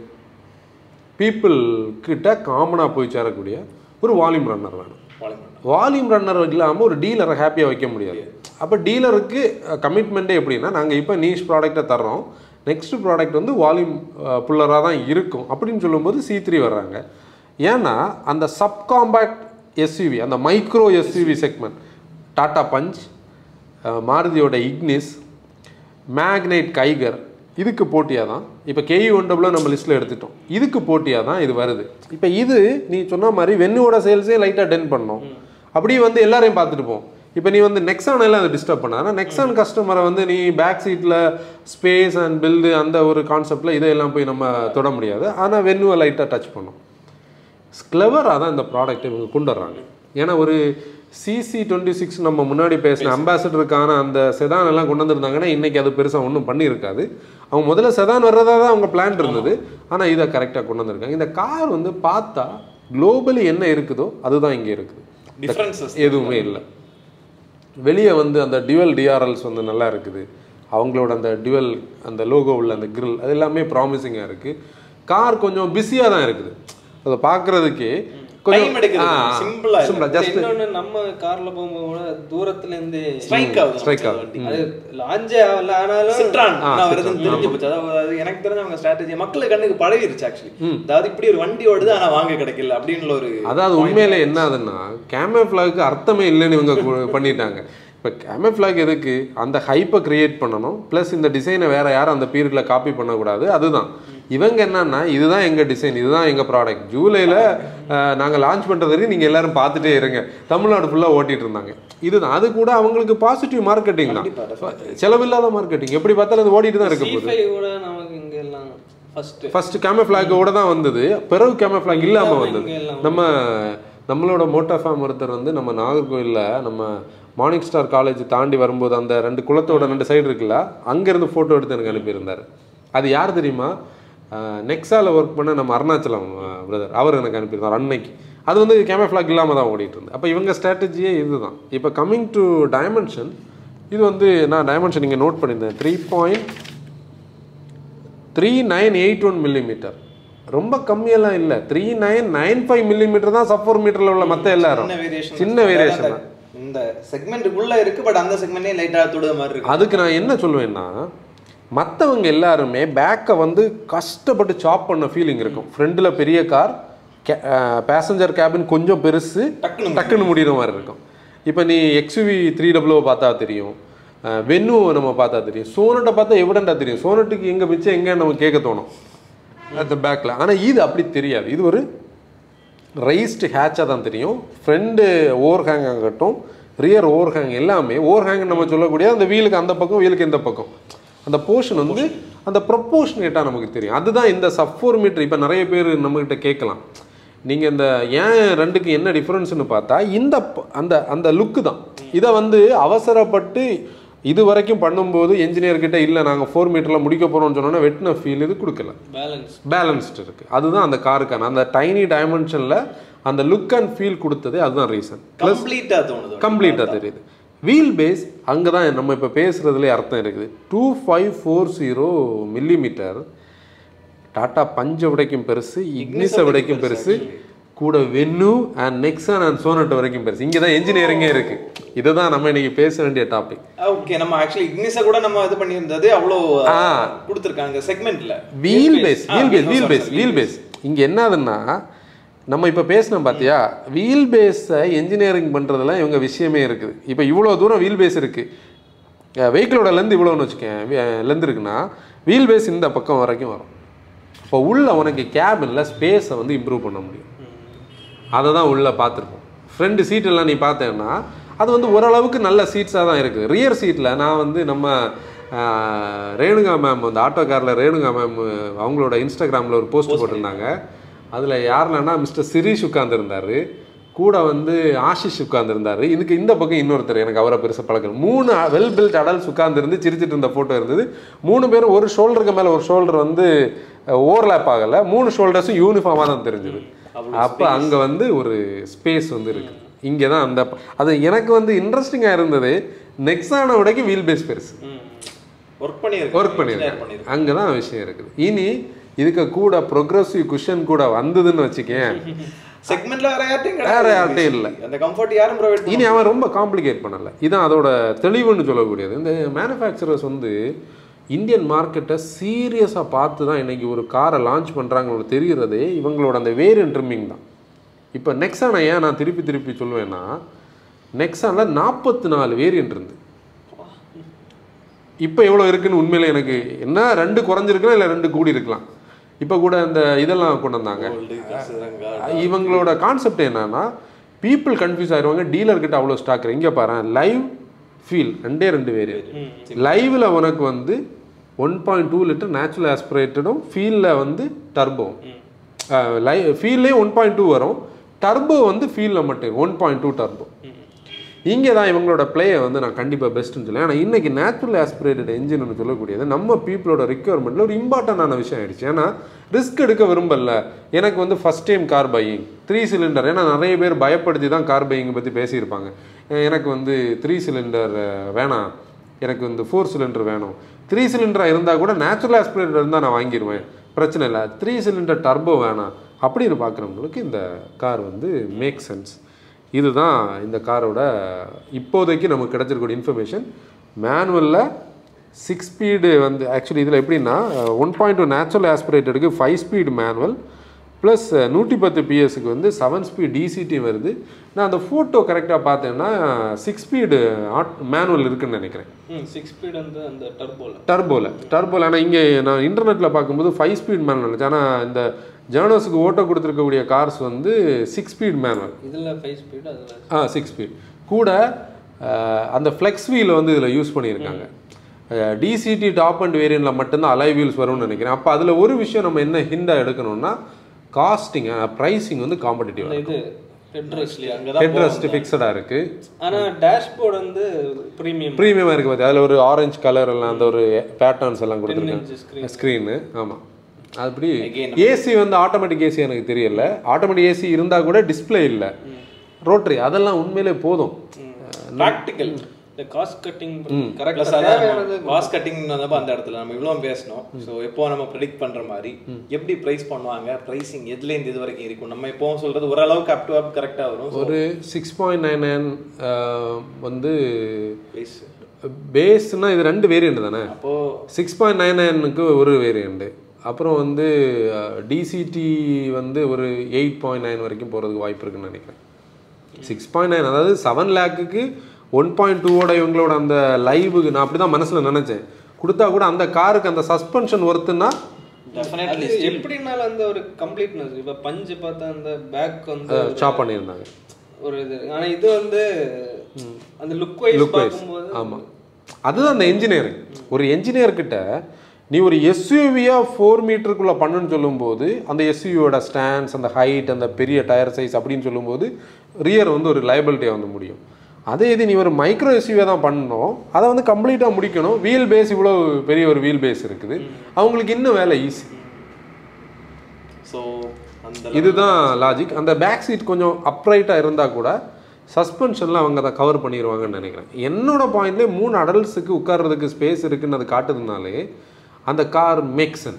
பீப்புள் கிட்ட காமனாக போய் சேரக்கூடிய ஒரு வால்யூம் ரன்னர் வேணும் வால்யூம் ரன்னர் இல்லாமல் ஒரு டீலரை ஹாப்பியாக வைக்க முடியாது அப்போ டீலருக்கு கமிட்மெண்ட்டே எப்படின்னா நாங்கள் இப்போ நீஷ் ப்ராடக்ட்டை தர்றோம் நெக்ஸ்ட் ப்ராடக்ட் வந்து வால்யூம் புல்லராக தான் இருக்கும் அப்படின்னு சொல்லும்போது சி த்ரீ வர்றாங்க ஏன்னா அந்த சப்காம்பேக்ட் எஸ்யூவி அந்த micro SUV segment Tata Punch மாருதியோட இக்னிஸ் மேக்னைட் கைகர் இதுக்கு போட்டியாக தான் இப்போ கேஇ ஒன் டபுளோ நம்ம லிஸ்ட்டில் எடுத்துட்டோம் இதுக்கு போட்டியாக தான் இது வருது இப்போ இது நீ சொன்ன மாதிரி வெண்ணுவோட சேல்ஸே லைட்டாக டென் பண்ணோம் அப்படியே வந்து எல்லாரையும் பார்த்துட்டு போம் இப்போ நீ வந்து நெக்ஸான் எல்லாம் அதை டிஸ்டர்ப் பண்ண ஆனால் நெக்ஸான் கஸ்டமரை வந்து நீ பேக் சீட்டில் ஸ்பேஸ் அண்ட் பில்டு அந்த ஒரு கான்செப்டில் இதையெல்லாம் போய் நம்ம தொட முடியாது ஆனால் வெண்ணுவை லைட்டாக டச் பண்ணும் கிளவராக தான் இந்த ப்ராடக்ட் இவங்க கொண்டு வர்றாங்க ஏன்னா ஒரு சிசி டுவெண்ட்டி சிக்ஸ் நம்ம முன்னாடி பேசின அம்பாசடருக்கான அந்த செதான் எல்லாம் கொண்டு வந்திருந்தாங்கன்னா இன்னைக்கு அது பெருசாக ஒன்றும் பண்ணியிருக்காது அவங்க முதல்ல செதான் வர்றதா தான் அவங்க பிளான் இருந்தது ஆனால் இதை கரெக்டாக கொண்டு வந்திருக்காங்க இந்த கார் வந்து பார்த்தா குளோபலி என்ன இருக்குதோ அதுதான் இங்கே இருக்குது டிஃபரன்சஸ் எதுவுமே இல்லை வெளியே வந்து அந்த டியூவல் டிஆர்எல்ஸ் வந்து நல்லா இருக்குது அவங்களோட அந்த டியூவல் அந்த லோகோ உள்ள அந்த grill அது எல்லாமே ப்ராமிசிங்காக இருக்குது கார் கொஞ்சம் பிஸியாக தான் இருக்குது அதை பார்க்குறதுக்கே Time எடுக்குது. Simple ஆ இல்ல. சிம்பிளா ஜஸ்ட் இன்னொன்னு நம்ம கார்ல போகும்போது கூட தூரத்துல இருந்து ஸ்ட்ரைக் ஆகுது Strike நமக்கு ஆகுது. வண்டி. அது லாஞ்சே ஆகல ஆனாலும் சிட்ரான் ஆ, நான் வருதுன்னு தெரிஞ்சு போச்சு அதாவது அது எனக்கு தெரிஞ்ச அவங்க ஸ்ட்ராட்டஜி மக்கள் கண்ணுக்கு பழகிருச்சு ஆக்சுவலி அதாவது இப்படி ஒரு வண்டி ஓடுது ஆனா வாங்க கிடைக்கல அப்படின்னு ஒரு அதாவது உண்மையில என்ன ஆகுதுன்னா கேமே ஃபிளாக்கு அர்த்தமே இல்லைன்னு இவங்க கு- பண்ணிட்டாங்க இப்போ கேமே ஃபிளாக் எதுக்கு அந்த ஹைப்பை கிரியேட் பண்ணணும் ப்ளஸ் இந்த டிசைனை வேற யாரும் அந்த பீரியடில் காப்பி பண்ணக்கூடாது அதுதான் இவங்க என்னன்னா இதுதான் எங்கள் டிசைன் இதுதான் எங்கள் ப்ராடக்ட் ஜூலையில் நாங்கள் லான்ச் பண்ணுறது வரைக்கும் நீங்கள் எல்லாரும் பார்த்துட்டே இருங்க தமிழ்நாடு ஃபுல்லாக ஓட்டிட்டு இருந்தாங்க இதுதான் அது கூட அவங்களுக்கு பாசிட்டிவ் மார்க்கெட்டிங் தான் செலவில்லாத மார்க்கெட்டிங் எப்படி பார்த்தாலும் அது ஓடிட்டு தான் இருக்க போகுது C5 கூட நமக்கு இங்க எல்லாம் ஃபர்ஸ்ட் ஃபர்ஸ்ட் கேமஃபிளாகோட தான் வந்தது பிறகு கேமஃபிளாக் இல்லாமல் வந்தது இங்க எல்லாம் நம்ம நம்மளோட மோட்டா ஃபார்ம் ஒருத்தர் வந்து நம்ம நாகர்கோயிலில் நம்ம மார்னிங் ஸ்டார் காலேஜ் தாண்டி வரும்போது அந்த ரெண்டு குளத்தோட ரெண்டு சைடு இருக்குல்ல அங்கேருந்து ஃபோட்டோ எடுத்து எனக்கு அனுப்பியிருந்தார் அது யார் தெரியுமா நெக்ஸால ஒர்க் பண்ண நம்ம அருணாச்சலம் பிரதர் அவர் எனக்கு அனுப்பியிருந்தார் அன்னைக்கு அது வந்து கேமஃபிளாக் இல்லாமல் தான் ஓடிட்டு இருந்தது அப்போ இவங்க ஸ்ட்ராட்டஜியே இதுதான் இப்போ கம்மிங் டு டைமென்ஷன் இது வந்து நான் டைமென்ஷன் இங்கே நோட் பண்ணியிருந்தேன் three point three nine eight one millimetre ரொம்ப கம்மியெல்லாம் இல்லை three nine nine five millimetre தான் சப் ஃபோர் மீட்டரில் உள்ள மற்ற எல்லாரும் சின்ன வேரியேஷன் சின்ன வேரியேஷன் தான் இந்த செக்மெண்ட்டுக்குள்ள இருக்கு பட் அந்த செக்மெண்ட்லயே லைட்டா தொடுற மாதிரி இருக்கு அதுக்கு நான் என்ன சொல்லுவேன்னா மற்றவங்க எல்லாருமே பேக்கை வந்து கஷ்டப்பட்டு சாப் பண்ண ஃபீலிங் இருக்கும் ஃப்ரண்டில் பெரிய கார் பேசஞ்சர் கேபின் கொஞ்சம் பெருசு டக்குனு டக்குன்னு முடிகிற மாதிரி இருக்கும் இப்போ நீ எக்ஸ்யூவி த்ரீ டபுள்ஓ பார்த்தா தெரியும் வென்னு நம்ம பார்த்தா தெரியும் சோனட்டை பார்த்தா எவிடண்டா தெரியும் சோனட்டுக்கு எங்கே மிச்சம் எங்கே நம்ம கேட்க தோணும் அந்த பேக்கில் ஆனால் இது அப்படி தெரியாது இது ஒரு ரைஸ்டு ஹேட்சாக தான் தெரியும் ஃப்ரண்டு ஓவர் ஹேங் ஆகட்டும் ரியர் ஓவர் ஹேங் எல்லாமே ஓவர் ஹேங் நம்ம சொல்லக்கூடிய அந்த வீலுக்கு அந்த பக்கம் வீலுக்கு இந்த பக்கம் அந்த போர்ஷன் வந்து அந்த ப்ரொப்போர்ஷனேட்டாக நமக்கு தெரியும் அதுதான் இந்த சஃபோர் மீட்டர் இப்போ நிறைய பேர் நம்மக்கிட்ட கேட்கலாம் நீங்கள் இந்த ஏன் ரெண்டுக்கு என்ன டிஃப்ரென்ஸ்னு பார்த்தா இந்த ப- அந்த அந்த லுக்கு தான் இதை வந்து அவசரப்பட்டு இது வரைக்கும் பண்ணும்போது engineer கிட்ட இல்லை நாங்கள் ஃபோர் மீட்டரில் முடிக்க போகிறோம்னு சொன்னோன்னா வெட்டின ஃபீல் இது கொடுக்கல பேலன்ஸ் பேலன்ஸ்டு இருக்குது அதுதான் அந்த காருக்கான அந்த டைனி டைமென்ஷனில் அந்த லுக் அண்ட் ஃபீல் கொடுத்ததே அதுதான் ரீசன் கம்ப்ளீட்டா தோணுது கம்ப்ளீட்டாக தெரியுது வீல் பேஸ் அங்கே தான் நம்ம இப்போ பேசுகிறதுலே அர்த்தம் இருக்குது two five four zero millimetre Tata பஞ்சை விடைக்கும் பெருசு இக்னிஸை விடைக்கும் பெருசு கூட Venue and Nexon and Sonet வரைக்கும் பெருசு இங்கே தான் என்ஜினியரிங்கே இருக்கு இதுதான் நம்ம இன்னைக்கு பேச வேண்டிய டாபிக் ஓகே நம்ம ஆக்சுவலி இக்னிஸை கூட நம்ம இது பண்ணியிருந்தது அவ்வளோ ஆ. கொடுத்துருக்காங்க செக்மெண்ட்ல வீல் பேஸ் ஆ, wheel base okay, wheel sorry, base sorry, wheel base இங்கே என்னதுன்னா நம்ம இப்போ பேசினோம் பார்த்தியா வீல் பேஸை என்ஜினியரிங் பண்ணுறதுல இவங்க விஷயமே இருக்குது இப்போ இவ்வளோ தூரம் வீல் பேஸ் இருக்குது வெஹிக்கிளோட லென்த் இவ்வளோன்னு வச்சுக்கேன் லென்த் இருக்குன்னா வீல் பேஸ் இந்த பக்கம் வரைக்கும் வரும் இப்போ உள்ள உனக்கு கேபினில் ஸ்பேஸை வந்து இம்ப்ரூவ் பண்ண முடியும் அதை தான் உள்ளே பார்த்துருப்போம் ஃப்ரண்ட் சீட்டெல்லாம் நீ பார்த்தேன்னா அது வந்து ஓரளவுக்கு நல்ல சீட்ஸாக தான் இருக்குது ரியர் சீட்டில் நான் வந்து நம்ம ஆஹ், ரேணுகா மேம் வந்து ஆட்டோ காரில் ரேணுகா மேம் அவங்களோட இன்ஸ்டாகிராமில் ஒரு போஸ்ட் போட்டிருந்தாங்க அதில் யாருலன்னா மிஸ்டர் சிரீஷ் உட்காந்துருந்தார் கூட வந்து ஆஷிஷ் உட்காந்துருந்தாரு இதுக்கு இந்த பக்கம் இன்னொருத்தர் எனக்கு அவரை பெருசாக பழக்கம் மூணு வெல் பில்ட் அடல்ஸ் உட்காந்துருந்து சிரிச்சிட்டு இருந்த ஃபோட்டோ இருந்தது மூணு பேரும் ஒரு ஷோல்டருக்கு மேலே ஒரு ஷோல்டர் வந்து ஓவர்லேப் ஆகலை மூணு ஷோல்டர்ஸும் யூனிஃபார்மாக தான் தெரிஞ்சுது அப்போ அங்கே வந்து ஒரு ஸ்பேஸ் வந்து இருக்கு இங்கே தான் அந்த அது எனக்கு வந்து இன்ட்ரெஸ்டிங்காக இருந்தது நெக்ஸான விடைக்கு வீல் பேஸ் பெருசு ஒர்க் பண்ணியிருக்கேன் ஒர்க் பண்ணியிருக்கேன் அங்கே தான் விஷயம் இருக்குது இனி இதுக்கு கூட ப்ரொக்ரஸிவ் குஷன் கூட வந்ததுன்னு வச்சுக்கேன் செக்மெண்ட்ல வேற யார்ட்டையும் வேற கிடையாது யார்ட்டையும் இல்லை அந்த கம்ஃபர்ட் யாரும் ப்ரொவைட் இனி அவன் ரொம்ப காம்ப்ளிகேட் பண்ணல இதான் அதோட தெளிவுன்னு சொல்லக்கூடியது இந்த மேனுஃபேக்சரர்ஸ் வந்து இந்தியன் மார்க்கெட்டை சீரியஸாக பார்த்து தான் இன்னைக்கு ஒரு காரை லான்ச் பண்ணுறாங்கன்னு தெரிகிறதே இவங்களோட அந்த வேரியன்ட் ட்ரிம்மிங் தான் இப்போ நெக்ஸானை ஏன் நான் திருப்பி திருப்பி சொல்லுவேன்னா நெக்ஸானில் நாற்பத்தி நாலு வேரியன்ட் இருந்து இப்போ எவ்வளோ இருக்குன்னு உண்மையில எனக்கு என்ன ரெண்டு குறைஞ்சிருக்கலாம் இல்லை ரெண்டு கூடி இருக்கலாம் இப்போ கூட இந்த இதெல்லாம் கொண்டு வந்தாங்க இவங்களோட கான்செப்ட் என்னன்னா பீப்புள் கன்ஃபியூஸ் ஆயிடுவாங்க டீலர் கிட்ட அவ்வளோ ஸ்டாக் இங்கே பாரு லைவ் ஃபீல் ரெண்டே ரெண்டு வேறு லைவ்ல உனக்கு வந்து one point two litre natural ஆஸ்பிரேட்டடும் ஃபீல்ல வந்து டர்போ லை ஃபீல்லே ஒன் பாயிண்ட் டூ வரும் டர்போ வந்து ஃபீல்ல மட்டும் ஒன் பாயிண்ட் டூ டர்போ இங்கே தான் இவங்களோட பிளேயை வந்து நான் கண்டிப்பாக பெஸ்ட்டுன்னு சொல்லுவேன் ஆனால் இன்னைக்கு நேச்சுரல் ஆஸ்பிரேட்டட் என்ஜின்னு சொல்லக்கூடியது நம்ம பீப்புளோட ரிக்குவயர்மெண்ட்டில் ஒரு இம்பார்ட்டண்டான விஷயம் ஆயிடுச்சு ஏன்னா ரிஸ்க் எடுக்க விரும்பல எனக்கு வந்து first time car buying three cylinder ஏன்னா நிறைய பேர் பயப்படுத்தி தான் கார் பையிங் பற்றி பேசியிருப்பாங்க அஹ் எனக்கு வந்து த்ரீ சிலிண்டர் வேணாம் எனக்கு வந்து ஃபோர் சிலிண்டர் வேணும் த்ரீ சிலிண்டராக இருந்தால் கூட நேச்சுரல் ஆஸ்பிரேட்டர் இருந்தால் நான் வாங்கிடுவேன் பிரச்சனை இல்லை த்ரீ சிலிண்டர் டர்போ வேணாம் அப்படின்னு பார்க்குறவங்களுக்கு இந்த கார் வந்து மேக் சென்ஸ் இதுதான் இந்த காரோட இப்போதைக்கு நமக்கு கிடைச்சிருக்கூடிய இன்ஃபர்மேஷன் மேனுவலில் சிக்ஸ் ஸ்பீடு வந்து ஆக்சுவலி இதில் எப்படின்னா ஒன் பாயிண்ட் டூ நேச்சுரல் ஆஸ்பிரேட்டடுக்கு ஃபைவ் ஸ்பீடு மேனுவல் ப்ளஸ் நூற்றி பத்து பிஎஸ்க்கு வந்து செவன் ஸ்பீட் டிசிடி வருது நான் அந்த ஃபோட்டோ கரெக்டாக பார்த்தேன்னா சிக்ஸ் ஸ்பீடு ஆட் மேனுவல் இருக்குன்னு நினைக்கிறேன் ம் சிக்ஸ் ஸ்பீட் வந்து அந்த டர்போல டர்போவில் டர்போவில் ஆனால் இங்கே நான் இன்டர்நெட்டில் பார்க்கும்போது ஃபைவ் ஸ்பீட் மேனுவல் நினச்சேன் ஆனால் இந்த ஜேர்னல்ஸுக்கு ஓட்ட கொடுத்துருக்கக்கூடிய கார்ஸ் வந்து சிக்ஸ் ஸ்பீட் மேனுவல் இதில் ஃபைவ் ஸ்பீட் அதில் ஆ சிக்ஸ் ஸ்பீட் கூட அஹ், அந்த ஃப்ளெக்ஸ் வீல் வந்து இதில் யூஸ் பண்ணியிருக்காங்க டிசிடி டாப் அண்ட் வேரியண்ட்டில் மட்டும்தான் அலை வீல்ஸ் வரும்னு நினைக்கிறேன் அப்போ அதில் ஒரு விஷயம் நம்ம என்ன ஹிண்டாக எடுக்கணும்னா காஸ்டிங் ப்ரைஸிங் வந்து காம்படிட்டிவ் இது ஹெட்ரெஸ்ட்லி அங்கே அங்கதான் ஹெட்ரஸ்ட் ஃபிக்ஸடாக இருக்குது ஆனால் டேஷ்போர்டு வந்து ப்ரீமியம் ப்ரீமியமாக இருக்குது பார்த்து அதில் ஒரு ஆரஞ்சு கலர் எல்லாம் அந்த ஒரு பேட்டர்ன்ஸ் எல்லாம் inch கொடுத்துருக்காங்க ஸ்க்ரீனு ஆமாம் அப்படி Again, ஏசி வந்து ஆட்டோமேட்டிக் ஏசி எனக்கு தெரியல ஆட்டோமேட்டிக் ஏசி இருந்தால் கூட டிஸ்ப்ளே இல்லை ரோட்டரி அதெல்லாம் உண்மையிலே போதும் ப்ராக்டிக்கல் இந்த காஸ்ட் கட்டிங் ப்ளஸ் கரெக்டாக தேவையானது காஸ்ட் கட்டிங் வந்தப்போ அந்த இடத்துல நம்ம இவ்வளோ பேசணும் ஸோ எப்போ நம்ம ப்ரெடிக்ட் பண்ற மாதிரி எப்படி ப்ரைஸ் பண்ணுவாங்க ப்ரைசிங் எதுலேருந்து இது வரைக்கும் இருக்கும் நம்ம இப்போ சொல்றது ஓரளவுக்கு அப் டு அப் கரெக்டாக வரும் ஒரு சிக்ஸ் பாயிண்ட் நைன் நைன் வந்து ப்ரைஸ் பேஸ்னா இது ரெண்டு வேரியண்ட் தானே அப்போ சிக்ஸ் பாயிண்ட் நைன் நைனுக்கு ஒரு வேரியண்ட்டு அப்புறம் வந்து டிசிடி வந்து ஒரு எயிட் பாயிண்ட் நைன் வரைக்கும் போகிறதுக்கு வாய்ப்பு இருக்குன்னு நினைக்கிறேன் சிக்ஸ் பாயிண்ட் நைன் அதாவது செவன் லேக்குக்கு ஒன் பாயிண்ட் டூவோட இவங்களோட அந்த லைவுக்கு நான் அப்படி தான் மனசில் நினச்சேன் கொடுத்தா கூட அந்த காருக்கு அந்த சஸ்பென்ஷன் ஒர்த்துன்னா டெஃபினெட்லி அது எப்படினாலும் அந்த ஒரு கம்ப்ளீட்னஸ் இப்போ பஞ்சு பார்த்தா அந்த பேக் வந்து சாப் பண்ணியிருந்தாங்க ஒரு இது ஆனா இது வந்து அந்த லுக் வைஸ் லுக் வைஸ் பார்க்கும்போது ஆமாம் அதுதான் அந்த என்ஜினியரிங் ஒரு engineer கிட்ட நீ ஒரு எஸ்யூவியாக ஃபோர் மீட்டருக்குள்ளே பண்ணுன்னு சொல்லும்போது அந்த எஸ்யூவியோட ஸ்டாண்ட்ஸ் அந்த ஹைட் அந்த பெரிய டயர் சைஸ் அப்படின்னு சொல்லும்போது ரியர் வந்து ஒரு லைபிலிட்டியாக வந்து முடியும் அதே இது நீ ஒரு மைக்ரோ எஸ்யூவியாக தான் பண்ணணும் அதை வந்து கம்ப்ளீட்டாக முடிக்கணும் வீல் பேஸ் இவ்வளோ பெரிய ஒரு வீல் பேஸ் இருக்குது அவங்களுக்கு இன்னும் வேலை ஈஸி ஸோ அந்த இதுதான் லாஜிக் அந்த பேக் சீட் கொஞ்சம் அப்ரைட்டாக இருந்தால் கூட சஸ்பென்ஷனில் அவங்க அதை கவர் பண்ணிடுவாங்கன்னு நினைக்கிறேன் என்னோட பாயிண்ட்லேயே மூணு அடல்ட்ஸுக்கு உட்கார்றதுக்கு ஸ்பேஸ் இருக்குன்னு அது காட்டுதுனாலே அந்த கார் மேக் சென்ஸ்